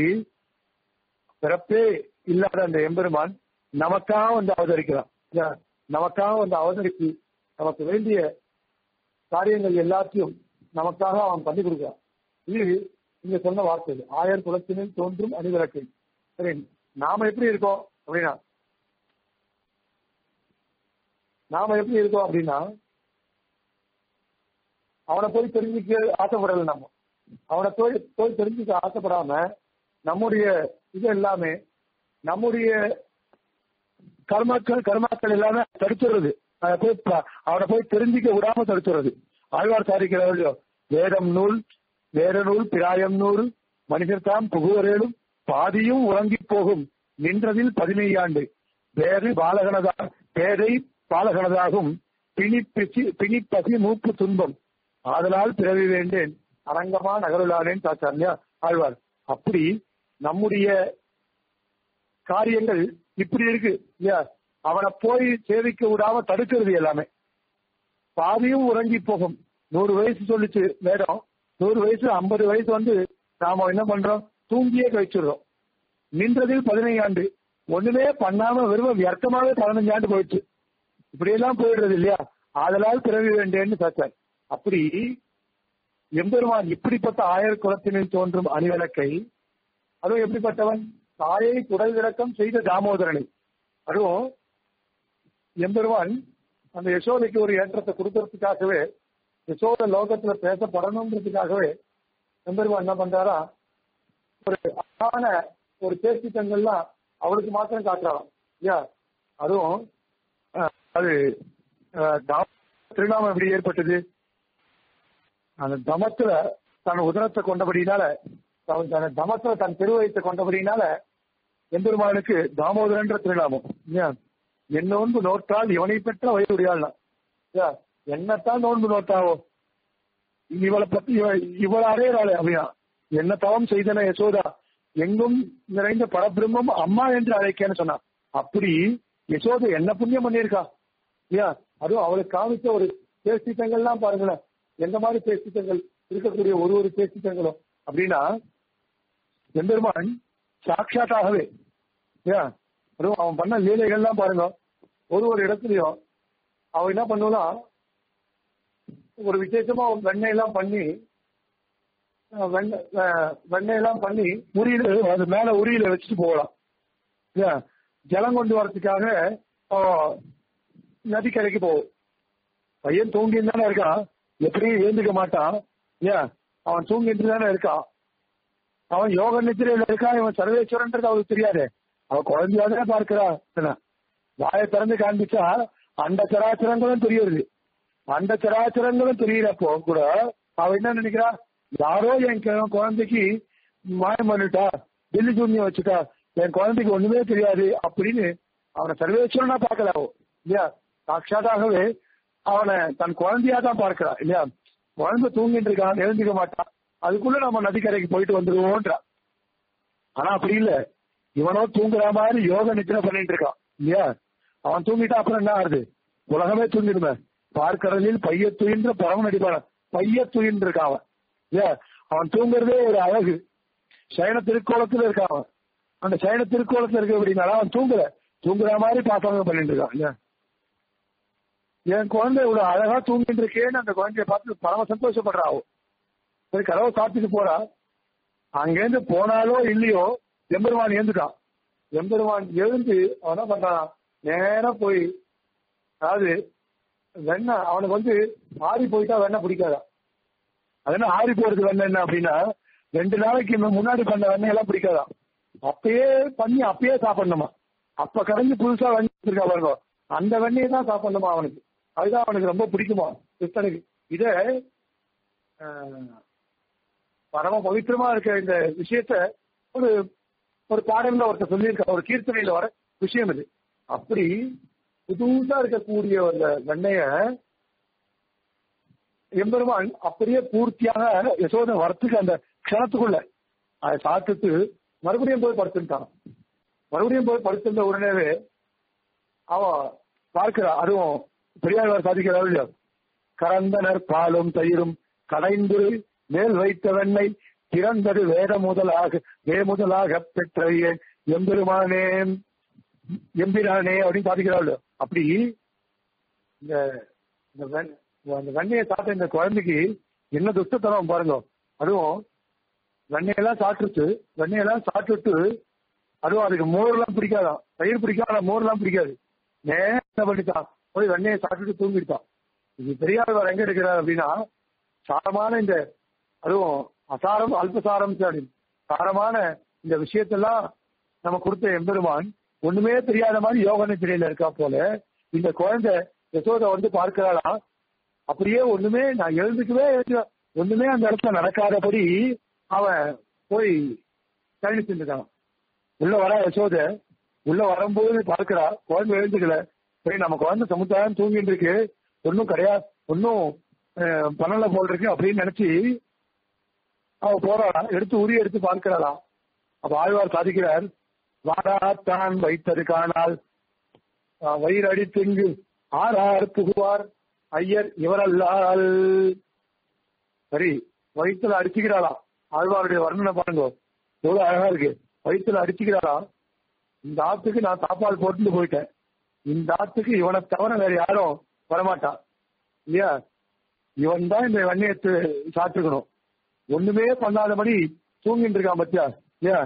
பிறப்பே இல்லாத அந்த எம்பெருமான் நமக்காக வந்து அவதரிக்கிறான் இல்லையா? நமக்காக வந்து அவதரித்து நமக்கு வேண்டிய காரியங்கள் எல்லாத்தையும் நமக்காக அவன் பண்ணி கொடுக்கிறான் இது நீங்க சொன்ன வார்த்தை இது. ஆயர் குலத்தினில் தோன்றும் அணிவிளக்கை சரி நாம எப்படி இருக்கோம் அப்படின்னா நாம எப்படி இருக்கோம் அப்படின்னா அவனை போய் தெரிஞ்சுக்க ஆசைப்படல நம்ம அவனை போய் போய் தெரிஞ்சுக்க ஆசைப்படாம நம்முடைய இது எல்லாமே நம்முடைய கர்மாக்கள் கர்மாக்கள் எல்லாமே தடுத்துறது அதை போய் ப- அவனை போய் தெரிஞ்சுக்க விடாம தடுத்துறது ஆழ்வார் சாதிக்கிறவர்களோ வேதம் நூல் வேற நூல் பிராயம் நூல் மனிதர் தாம் புகுவரேடும் பாதியும் உறங்கி போகும் நின்றதில் பதினையாண்டு வேறு பாலகனதா பேதை பாலகனதாகும் பிணிப்பிசி பிணிப்பசி மூப்பு துன்பம் ஆதலால் பிறவி வேண்டேன் அரங்கமா நகருளானேன் தாச்சாரியா ஆழ்வார் அப்படி நம்முடைய காரியங்கள் இப்படி இருக்கு இல்லையா அவனை போய் சேவிக்க விடாம தடுக்கிறது எல்லாமே பாதியும் உறங்கி போகும் நூறு வயசு சொல்லிச்சு வேடம் நூறு வயசு ஐம்பது வயசு வந்து நாம என்ன பண்றோம் தூங்கியே கழிச்சிடுறோம் நின்றதில் பதினைந்து ஆண்டு ஒண்ணுமே பண்ணாம வெறும் வியர்த்தமாவே பதினஞ்சு ஆண்டு போயிடுச்சு இப்படியெல்லாம் போயிடுறது இல்லையா ஆதலால் பிறவி வேண்டேன்னு சாச்சார் அப்படி எம்பெருமான் இப்படிப்பட்ட ஆயர் குலத்தினில் தோன்றும் அணிவிளக்கை அதுவும் எப்படிப்பட்டவன் தாயை குடல் விளக்கம் செய்த தாமோதரனை அதுவும் எம்பெருமான் அந்த யசோதைக்கு ஒரு ஏற்றத்தை கொடுக்கறதுக்காகவே யசோத லோகத்துல பேசப்படணுன்றதுக்காகவே எம்பெருமான் என்ன பண்றாரா ஒரு அழகான ஒரு பேசித்தங்கள்லாம் அவளுக்கு மாத்திரம் காட்டுறாராம் இல்லையா அதுவும் அஹ், அது அஹ், தா- திருநாமம் எப்படி ஏற்பட்டது அந்த தமத்துல தன் உதரத்தை கொண்டபடினால அவன் தன் தமத்துல தன் திருவயத்தை கொண்டபடினால எம்பெருமானுக்கு தாமோதரன்ற திருநாமம் ஏன்? என் நோன்பு நோற்றால் இவனை பெற்ற வயதுடையாள் என்னத்தான் நோன்பு நோட்டாவோ இவளை பத்தி இவ- இவளை அறையறாளே அப்படின்னா என்ன தவம் செய்தன யசோதா எங்கும் நிறைந்த பரபிரம்மம் அம்மா என்று அழைக்கன்னு சொன்னான் அப்படி யசோதை என்ன புண்ணியம் பண்ணியிருக்கா இல்லையா அதுவும் அவளுக்கு காமிச்ச ஒரு பேசித்தங்கள்லாம் பாருங்களேன் எந்த மாதிரி பேசித்தங்கள் இருக்கக்கூடிய ஒரு ஒரு பேசித்தங்களும் அப்படின்னா எம்பெருமான் சாட்சாத்தாகவே ஏன் அதுவும் அவன் பண்ண லீலைகள்லாம் பாருங்க ஒரு ஒரு இடத்துலயும் அவன் என்ன பண்ணுவானா ஒரு விசேஷமா அவன் வெண்ணெய் எல்லாம் பண்ணி அஹ் வெண்ணெய் அஹ் வெண்ணெய் எல்லாம் பண்ணி உரியில அது மேல உரியில வச்சுட்டு போகலாம் ஏன் ஜலம் கொண்டு வரதுக்காக அவன் நதிக்கரைக்கு போகும் பையன் தூங்கிட்டு தானே இருக்கான் எப்படியும் எழுந்துக்க மாட்டான் ஏன் அவன் தூங்கிட்டு தானே இருக்கான் அவன் யோக நித்திரையில இருக்கான் இவன் சர்வேஸ்வரன்றது அவனுக்கு தெரியாது அவன் குழந்தையாவே பார்க்கிறான் என்ன வாயை திறந்து காண்பிச்சா அந்த சராச்சரங்களும் தெரியுது அந்த சராச்சரங்களும் தெரியறப்போ கூட அவன் என்ன நினைக்கிறா யாரோ என் கு- குழந்தைக்கு மாயம் பண்ணிட்டா தில்லி சூன்யம் வச்சுட்டா என் குழந்தைக்கு ஒண்ணுமே தெரியாது அப்படின்னு அவனை சர்வேஸ்வரனா பார்க்கல அவன் இல்லையா சாட்சாதாகவே அவனை தன் குழந்தையா தான் பார்க்கிறா இல்லையா குழந்தை தூங்கிட்டு இருக்கான் எழுந்துக்க மாட்டான் அதுக்குள்ள நம்ம நதிக்கரைக்கு போயிட்டு வந்துருவோன்றான் ஆனா அப்படி இல்ல இவனோ தூங்குற மாதிரி யோக நித்திரை பண்ணிட்டு இருக்கான் இல்லையா அவன் தூங்கிட்டா அப்புறம் என்ன ஆகுது உலகமே தூங்கிடுமே பார்க்கடலில் பைய துயின்ற பரவன் அடிப்பான பைய துயின்று இருக்கான் அவன் இல்லையா அவன் தூங்குறதே ஒரு அழகு சயன திருக்கோலத்துல இருக்கான் அவன் அந்த சயன திருக்கோலத்துல இருக்க அப்படின்னால அவன் தூங்குற தூங்குற மாதிரி பாப்பாங்க பண்ணிட்டு இருக்கான் இல்லையா என் குழந்தை இவ்வளவு அழகா தூங்கிட்டு இருக்கேன்னு அந்த குழந்தைய பார்த்து பரம சந்தோஷப்படுறா அவ சரி கதவை சாத்திட்டு போறா அங்கேருந்து போனாலோ இல்லையோ எம்பெருமான் எழுந்துட்டான் எம்பெருமான் எழுந்து அவன் என்ன பண்றான் நேரா போய் அதாவது வெண்ணெய் அவனுக்கு வந்து ஆறி போயிட்டா வெண்ணெய் பிடிக்காதா அது என்ன ஆறி போறது வெண்ணெய் என்ன அப்படின்னா ரெண்டு நாளைக்கு மு- முன்னாடி பண்ண வெண்ணெய் எல்லாம் பிடிக்காதா அப்பயே பண்ணி அப்பயே சாப்பிடணுமா அப்ப கரைஞ்சு புதுசா வெண்ணெய் இருக்கா பாருங்க அந்த வெண்ணெயை தான் சாப்பிடணுமா அவனுக்கு அதுதான் அவனுக்கு ரொம்ப பிடிக்குமா கிருஷ்ணனுக்கு இத ஆஹ், பரம பவித்திரமா இருக்க இந்த விஷயத்த ஒரு ஒரு பாடல்ல ஒருத்தர் சொல்லியிருக்க ஒரு கீர்த்தனையில வர விஷயம் இது அப்படி புதுசா இருக்கக்கூடிய அந்த வெண்ணைய எம்பெருமான் அப்படியே பூர்த்தியாக யசோதை வரத்துக்கு அந்த க்ஷணத்துக்குள்ள அதை சாப்பிட்டுட்டு மறுபடியும் போய் படுத்துட்டான் மறுபடியும் போய் படுத்திருந்த உடனேவே அவ பார்க்கிறா அதுவும் பெரியாழ்வார் சாதிக்கிறார் இல்லையா கரந்தனர் பாலும் தயிரும் கடைந்து மேல் வைத்த வெண்ணெய் திறந்தது வேத முதலாக வே முதலாக பெற்றையே எம்பெருமானே எம்பிரானே அப்படின்னு சாதிக்கிறாள் அப்படி இந்த இந்த வெண்- அந்த வெண்ணையை சாப்பிட்ட இந்த குழந்தைக்கு என்ன துஷ்டத்தனம் பாருங்க அதுவும் வெண்ணையெல்லாம் சாப்பிட்டுட்டு வெண்ணையெல்லாம் சாப்பிட்டுட்டு அதுவும் அதுக்கு மோர்லாம் பிடிக்காதான் தயிர் பிடிக்காத ஆனா மோர்லாம் பிடிக்காது நேரம் என்ன பண்ணிட்டான் போய் வெண்ணையை சாப்பிட்டுட்டு தூங்கிட்டான் இது பெரியார் எங்க இருக்கிறார் அப்படின்னா சாரமான இந்த அதுவும் அசாரம் அல்பசாரம் அப்படின்னு சாரமான இந்த விஷயத்தெல்லாம் நம்ம கொடுத்த எம்பெருமான் ஒண்ணுமே தெரியாத மாதிரி யோக நித்திரையில இருக்கா போல இந்த குழந்தை யசோதை வந்து பார்க்கிறாளா அப்படியே ஒண்ணுமே நான் எழுந்துக்கவே எழுந்து- ஒண்ணுமே அந்த இடத்துல நடக்காதபடி அவன் போய் பயணிச்சுட்டு இருக்கான் உள்ள வர யசோதை உள்ள வரும்போது பார்க்கிறா குழந்தை எழுந்துக்கல சரி நம்ம குழந்தை சமுதாயம் தூங்கிட்டு இருக்கு ஒன்னும் கிடையாது ஒன்னும் பண்ணல போல் இருக்கு அப்படின்னு நினைச்சு அவ போறாளா எடுத்து உரி எடுத்து பார்க்கிறாளா அப்ப ஆழ்வார் சாதிக்கிறார் வாராத்தான் வைத்தது காணால் ஆஹ் வயிறடி திங்கு ஆறார் புகுவார் ஐயர் இவரல்லால் சரி வயிற்றுல அடிச்சுக்கிறாளா ஆழ்வாருடைய வர்ணனை பாருங்க எவ்வளவு அழகா இருக்கு வயிற்றுல அடிச்சுக்கிறாளா இந்த ஆத்துக்கு நான் தாப்பால் போட்டுட்டு போயிட்டேன் இந்த ஆத்துக்கு இவனை தவிர வேற யாரும் வரமாட்டான் இல்லையா இவன் தான் இந்த வெண்ணெயத்தை சாப்பிட்டுக்கணும் ஒண்ணுமே பண்ணாதபடி தூங்கிட்டு இருக்கான் பத்தியா இல்லையா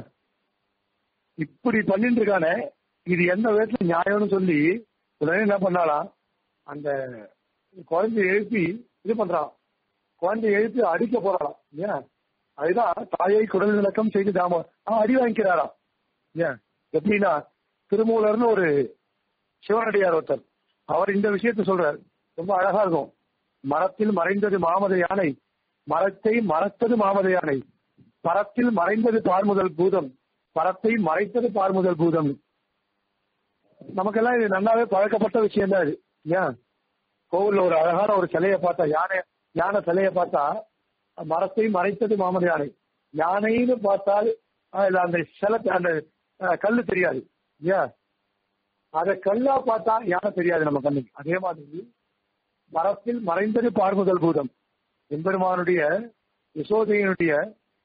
இப்படி பண்ணிட்டு இருக்கானே இது எந்த விதத்துல நியாயம்னு சொல்லி உடனே என்ன பண்ணாலாம் அந்த குழந்தைய எழுப்பி இது பண்றான் குழந்தைய எழுப்பி அடிக்க போறாளாம் ஏன் அதுதான் தாயை குடல் விளக்கம் செய்து தாம ஆ, அடி வாங்கிக்கிறாராம் ஏன் எப்படின்னா திருமூலர்னு ஒரு சிவனடியார் ஒருத்தர் அவர் இந்த விஷயத்த சொல்றார் ரொம்ப அழகா இருக்கும் மரத்தில் மறைந்தது மாமத யானை மரத்தை மறைத்தது மாமத யானை பரத்தில் மறைந்தது பார்முதல் பூதம் பரத்தை மறைத்தது பார்முதல் பூதம் நமக்கெல்லாம் இது நல்லாவே பழக்கப்பட்ட விஷயம் தான் இது ஏன் கோவில்ல ஒரு அழகான ஒரு சிலையை பார்த்தா யானை யானை சிலையை பார்த்தா மரத்தை மறைத்தது மாமத யானை யானைன்னு பார்த்தால் அதுல அந்த சிலை அந்த அஹ், கல்லு தெரியாது ஏன் அதை கல்லா பார்த்தா யானை தெரியாது நம்ம கண்ணுக்கு அதே மாதிரி மரத்தில் மறைந்தது பார்முதல் பூதம் எம்பெருமானுடைய யசோதையினுடைய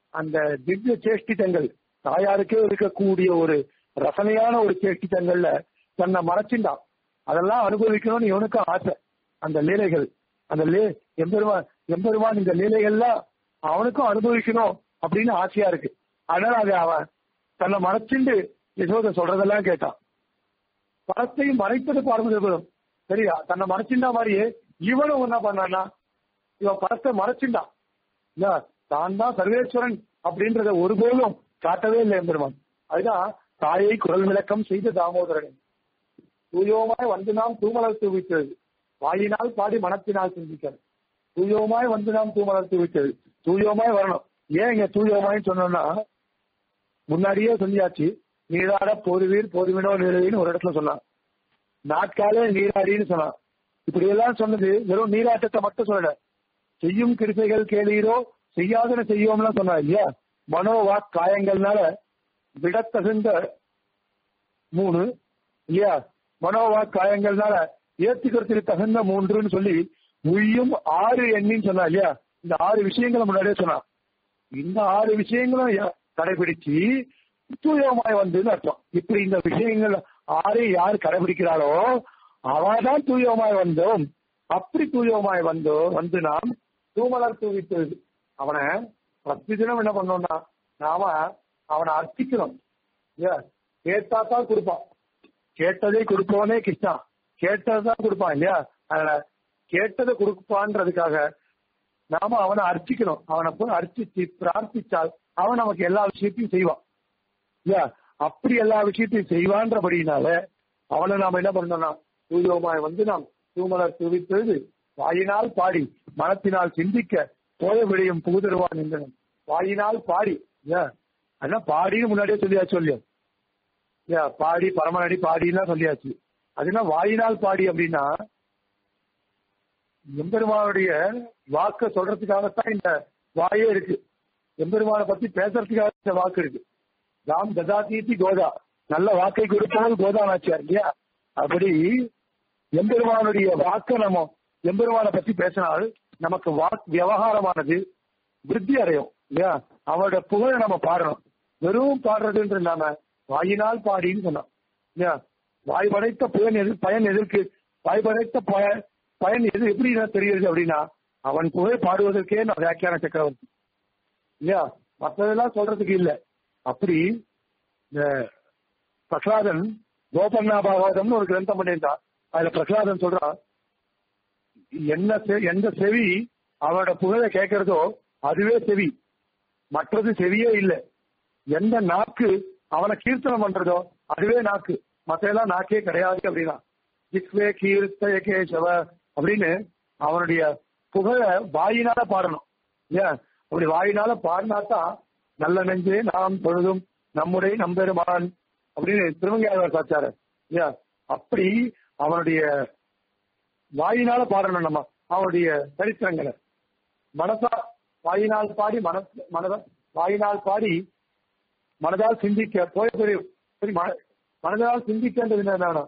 அந்த திவ்ய சேஷ்டிதங்கள் தாயாருக்கே இருக்கக்கூடிய ஒரு ரசனையான ஒரு சேஷ்டிதங்கள்ல தன்னை மறைச்சிண்டான் அதெல்லாம் அனுபவிக்கணும்னு இவனுக்கும் ஆசை அந்த லீலைகள் அந்த லே எம்பெருமான் எம்பெருமான் இந்த லீலைகள்லாம் அவனுக்கும் அனுபவிக்கணும் அப்படின்னு ஆசையா இருக்கு அதனால அது அவன் தன்னை மறைச்சிண்டு யசோத சொல்றதெல்லாம் கேட்டான் பணத்தையும் மறைப்பது பார்வதிபுரம் சரியா தன்னை மறைச்சிண்டா மாதிரியே இவனும் என்ன பண்ணான்னா இவன் பணத்தை மறைச்சிண்டான் இல்ல தான் தான் சர்வேஸ்வரன் அப்படின்றத ஒருபோதும் காட்டவே இல்லை எம்பெருமான் அதுதான் தாயை குரல் விளக்கம் செய்த தாமோதரன் தூயோமாய் வந்து நாம் தூமலர் தூவித்தது வாயினால் பாடி மனத்தினால் சிந்திக்கிறது தூயோமாய் வந்து நாம் தூமலர் தூவித்தது தூயோமாய் வரணும் ஏன் இங்க தூயோமாய் சொன்னோம்னா முன்னாடியே சொல்லியாச்சு நீராட போருவீர் போருவினோ நீரவின்னு ஒரு இடத்துல சொன்னான் நாட்காலே நீராடின்னு சொன்னான் இப்படி எல்லாம் சொன்னது வெறும் நீராட்டத்தை மட்டும் சொல்லல செய்யும் கிருப்பைகள் கேளீரோ செய்யாதன செய்யோம்லாம் சொன்னா இல்லையா மனோவாக் காயங்கள்னால விடத்தகுந்த மூணு இல்லையா மனோவாக் காயங்கள்னால ஏத்துக்கிறதுக்கு தகுந்த மூன்றுன்னு சொல்லி உய்யும் ஆறு எண்ணின்னு சொன்னா இல்லையா இந்த ஆறு விஷயங்களை முன்னாடியே சொன்னா இந்த ஆறு விஷயங்களும் யா- கடைபிடிச்சு தூயமாய் வந்துன்னு அர்த்தம் இப்படி இந்த விஷயங்கள் ஆறு யார் கடைபிடிக்கிறாளோ அவதான் தூயமாய் வந்தோம் அப்படி தூயமாய் வந்தோ வந்து நாம் தூமலர் தூவித்தது அவனை பத்து தினம் என்ன பண்ணோம்னா நாம அவனை அர்ச்சிக்கணும் இல்லையா கேட்டா தான் கொடுப்பான் கேட்டதை கொடுப்பவனே கிருஷ்ணா கேட்டதான் கொடுப்பான் இல்லையா அதனால கேட்டதை கொடுப்பான்றதுக்காக நாம அவனை அர்ச்சிக்கணும் அவனை போய் அர்ச்சிச்சு பிரார்த்திச்சால் அவன் நமக்கு எல்லா விஷயத்தையும் செய்வான் இல்லையா அப்படி எல்லா விஷயத்தையும் செய்வான்றபடினால அவனை நாம என்ன பண்ணோம்னா தூயோமாய் வந்து நாம் தூமலர் துவித்தெழுது வாயினால் பாடி மனத்தினால் சிந்திக்க போய விடையும் புகுதருவான் என்றனும் வாயினால் பாடி இல்லையா அதான் பாடின்னு முன்னாடியே சொல்லியாச்சு சொல்லியோ இல்லையா பாடி பரமனடி பாடின்னா சொல்லியாச்சு அது என்ன வாயினால் பாடி அப்படின்னா எம்பெருமானுடைய வாக்க சொல்றதுக்காகத்தான் இந்த வாயே இருக்கு எம்பெருமானை பத்தி பேசுறதுக்காக இந்த வாக்கு இருக்கு ராம் ததாதீதி கோதா நல்ல வாக்கை கொடுப்பவன் கோதா நாச்சியார் இல்லையா அப்படி எம்பெருமானுடைய வாக்க நம்ம எம்பெருமானை பத்தி பேசினால் நமக்கு வாக் விவகாரமானது விருத்தி அடையும் இல்லையா அவரோட புகழை நம்ம பாடணும் வெறும் பாடுறதுன்ற நாம வாயினால் பாடின்னு சொன்னோம் இல்லையா வாய் படைத்த பயன் எது பயன் எதற்கு வாய் படைத்த பய- பயன் எது எப்படி தெரியுது அப்படின்னா அவன் புகழ் பாடுவதற்கே நான் வியாக்கியான சக்கரவர்த்தி இல்லையா மற்றதெல்லாம் சொல்றதுக்கு இல்ல அப்படி இந்த பிரகலாதன் கோபண்ணா பாகவதம்னு ஒரு கிரந்தம் பண்ணியிருந்தான் அதுல பிரகலாதன் சொல்றான் என்ன செ- எந்த செவி அவனோட புகழை கேட்கறதோ அதுவே செவி மற்றது செவியே இல்ல எந்த நாக்கு அவனை கீர்த்தனம் பண்றதோ அதுவே நாக்கு மத்தையெல்லாம் நாக்கே கிடையாது அப்படின்னா ஜிக்வே கீர்த்தய கேசவ அப்படின்னு அவனுடைய புகழை வாயினால பாடணும் இல்லையா அப்படி வாயினால பாடினாதான் நல்ல நெஞ்சே நாம் பொழுதும் நம்முடைய நம்பெருமான் அப்படின்னு திருமங்கையாளர் சாச்சாரு இல்லையா அப்படி அவனுடைய வாயினால பாடணும் நம்ம அவனுடைய சரித்திரங்களை மனசா வாயினால் பாடி மனச மனத வாயினால் பாடி மனதால் சிந்திக்க போய் போய் சரி மன- மனதால் சிந்திக்கின்றது என்னன்னா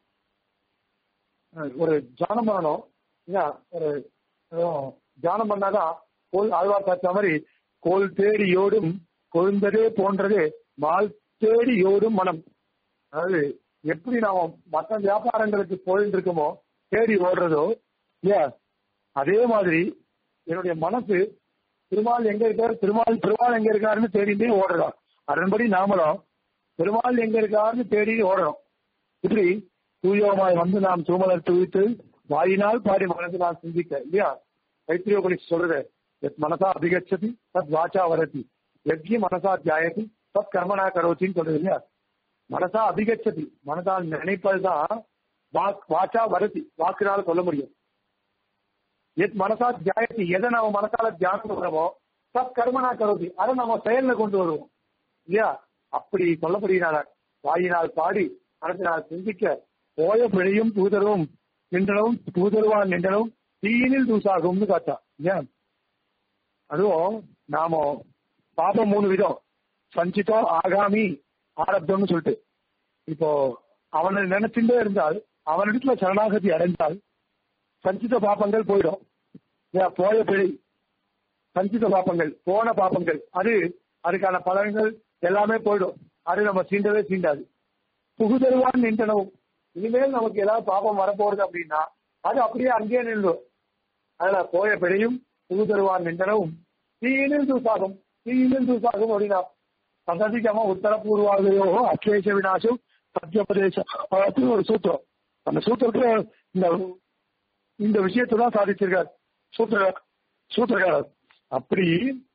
அஹ் ஒரு தியானம் பண்ணணும் இல்லையா ஒரு அஹ் தியானம் பண்ணாதான் கோல் ஆழ்வார் காத்த மாதிரி கோல் தேடி யோடும் கொழுந்ததே போன்றது மால் தேடி யோடும் மனம் அதாவது எப்படி நாம மற்ற வியாபாரங்களுக்கு போயிட்டு இருக்கோமோ தேடி ஓடுறதோ இல்லையா அதே மாதிரி என்னுடைய மனசு திருமால் எங்க இருக்காரு திருமால் திருமால் எங்க இருக்காருன்னு தேடிட்டே ஓடுறோம் அதன்படி நாமளும் பெருமாள் எங்க இருக்காருன்னு தேடி ஓடணும் இப்படி தூயோமாய் வந்து நாம் தூமலர் தூவித்து வாயினால் பாடி மனது நான் சிந்திக்க இல்லையா தைத்திரியோபனிஷ் சொல்றது எத் மனசா அபிகச்சதி தத் வாச்சா வரதி எத்கி மனசா தியாயதி தத் கர்மனா கரோத்தின்னு சொல்றது இல்லையா மனசா அபிகச்சதி மனதால் நினைப்பதுதான் வாக் வாச்சா வரதி வாக்குனால சொல்ல முடியும் எத் மனசா தியாயத்தி எதை நம்ம மனசால தியானம் பண்றோமோ தத் கர்மனா கரோதி அதை நம்ம செயல்ல கொண்டு வருவோம் இல்லையா அப்படி சொல்லப்படுகிறார் வாயினால் பாடி மனத்தினால் சிந்திக்க போய பிழையும் தூதரும் நின்றனும் தூதருவான் நின்றனும் தீயினில் தூசாகும்னு காட்டா இல்லையா அதுவும் நாம பாபம் மூணு விதம் சஞ்சிதம் ஆகாமி ஆரப்தம்னு சொல்லிட்டு இப்போ அவனை நினைச்சுட்டே இருந்தால் அவனிடத்துல சரணாகதி அடைந்தால் சஞ்சித பாபங்கள் போயிடும் இல்லையா போய பிழை சஞ்சித பாப்பங்கள் போன பாப்பங்கள் அது அதுக்கான பலன்கள் எல்லாமே போயிடும் அது நம்ம சீண்டவே சீண்டாது புகுதருவான் நின்றனவும் இனிமேல் நமக்கு ஏதாவது பாப்பம் வரப்போறது அப்படின்னா அது அப்படியே அங்கேயே நின்றும் அதுல போய பிழையும் புகுதருவான் நின்றனவும் தீயினில் தூசாகும் தீயினில் தூசாகும் அப்படின்னா சந்ததிக்காம உத்தரபூர்வாதையோ அக்லேஷ விநாசம் சத்தியோபதேசம் அப்படின்னு ஒரு சூத்திரம் அந்த சூத்திரத்துல இந்த இந்த விஷயத்தை தான் சாதிச்சிருக்கார் சூத்திர சூத்திரக்காரர் அப்படி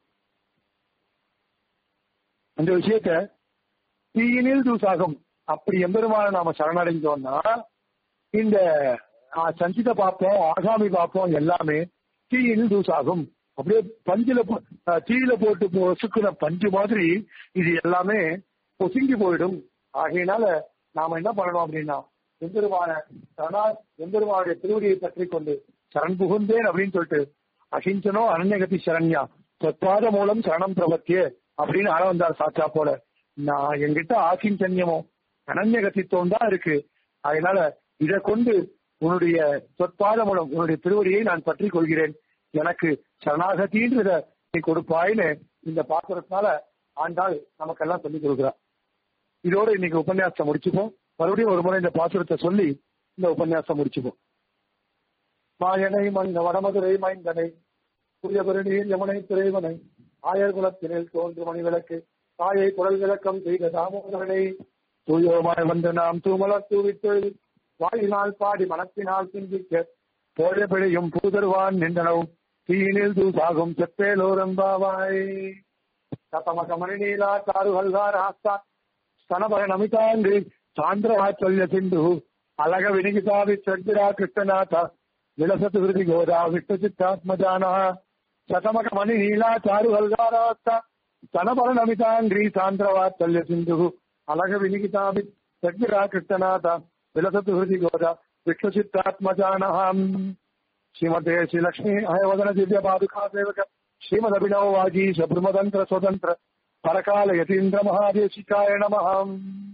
அந்த விஷயத்த தீயினில் தூசாகும் அப்படி எம்பெருமான நாம சரணடைந்தோம்னா இந்த ஆ, சஞ்சித பாப்போம் ஆகாமி பாப்போம் எல்லாமே தீயினில் தூசாகும் அப்படியே பஞ்சுல போ- ஆ, தீயில போட்டு பொசுக்குற பஞ்சு மாதிரி இது எல்லாமே பொசுங்கி போயிடும் ஆகையினால நாம என்ன பண்ணணும் அப்படின்னா எம்பெருமான சரணா எம்பெருமானுடைய திருவடியை பற்றி கொண்டு சரண் புகுந்தேன் அப்படின்னு சொல்லிட்டு அகிஞ்சனோ அனன்யகதி சரண்யா சொற்பாத மூலம் சரணம் பிரபத்தியே அப்படின்னு ஆள வந்தார் சாச்சா போல நான் என்கிட்ட ஆகிஞ்சன்யமோ அனன்யகத்தித்துவம் தான் இருக்கு அதனால இதை கொண்டு உன்னுடைய சொற்பாத மூலம் உன்னுடைய திருவடியை நான் பற்றி கொள்கிறேன் எனக்கு சரணாகதின்றத நீ கொடுப்பாயின்னு இந்த பாத்திரத்தினால ஆண்டாள் நமக்கெல்லாம் சொல்லிக் கொடுக்குறா இதோட இன்னைக்கு உபன்யாசம் முடிச்சுப்போம் மறுபடியும் ஒரு முறை இந்த பாசுரத்தை சொல்லி இந்த உபன்யாசம் முடிச்சுப்போம் மாயனை மந்த வடமதுரை மைந்தனை புரியபுரணீர் யமுனை துறைவனை ஆயர் குலத்தினில் தோன்று மணி விளக்கு தாயை குரல் விளக்கம் செய்த தாமோதரனை தூயோமாய் வந்து நாம் தூமலர் தூவித்து வாயினால் பாடி மனத்தினால் சிந்திக்க போய பிழையும் பூதருவான் நின்றனவும் தீயினில் தூசாகும் செப்பேலோரம்பாவாய் சதமகமணி நீலா சாருகல்வார் ஆஸ்தா ಸ್ತನಭಯ ನಮಿತಾಂಗಿ ಸಾಂದ್ರವಾತ್ಸಲ್ಯ ಸಿಂಧು ಅಲಗ ವಿನಿಗಿತಾವಿ ಚಡ್ಬಿರಾ ಕೃಷ್ಣನಾಥ ವಿಲಸತು ಹೃದಿ ಗೋದಾ ವಿಷ್ಣು ಚಿತ್ತಾತ್ಮಜಾನ ಶತಮಕ ಮಣಿ ನೀಲಾ ಚಾರು ಹಲ್ಗಾರಾಸ್ತ ಸ್ತನಭಯ ನಮಿತಾಂಗ್ರಿ ಸಾಂದ್ರವಾತ್ಸಲ್ಯ ಸಿಂಧು ಅಲಗ ವಿನಿಗಿತಾವಿ ಚಡ್ಬಿರಾ ಕೃಷ್ಣನಾಥ ವಿಲಸತು ಹೃದಿ ಗೋದಾ ವಿಷ್ಣು ಚಿತ್ತಾತ್ಮಜಾನ ಶ್ರೀಮತೆ ಶ್ರೀ ಲಕ್ಷ್ಮೀ ಹಯವದನ ದಿವ್ಯ ಪಾದುಕಾ ಸೇವಕ ಶ್ರೀಮದ್ ಅಭಿನವ ವಾಗೀಶ ಬ್ರಹ್ಮತಂತ್ರ ಸ್ವತಂತ್ರ ಪರಕಾಲ ಯತೀಂದ್ರ ಮಹಾದೇಶಿಕಾಯ ನಮಃ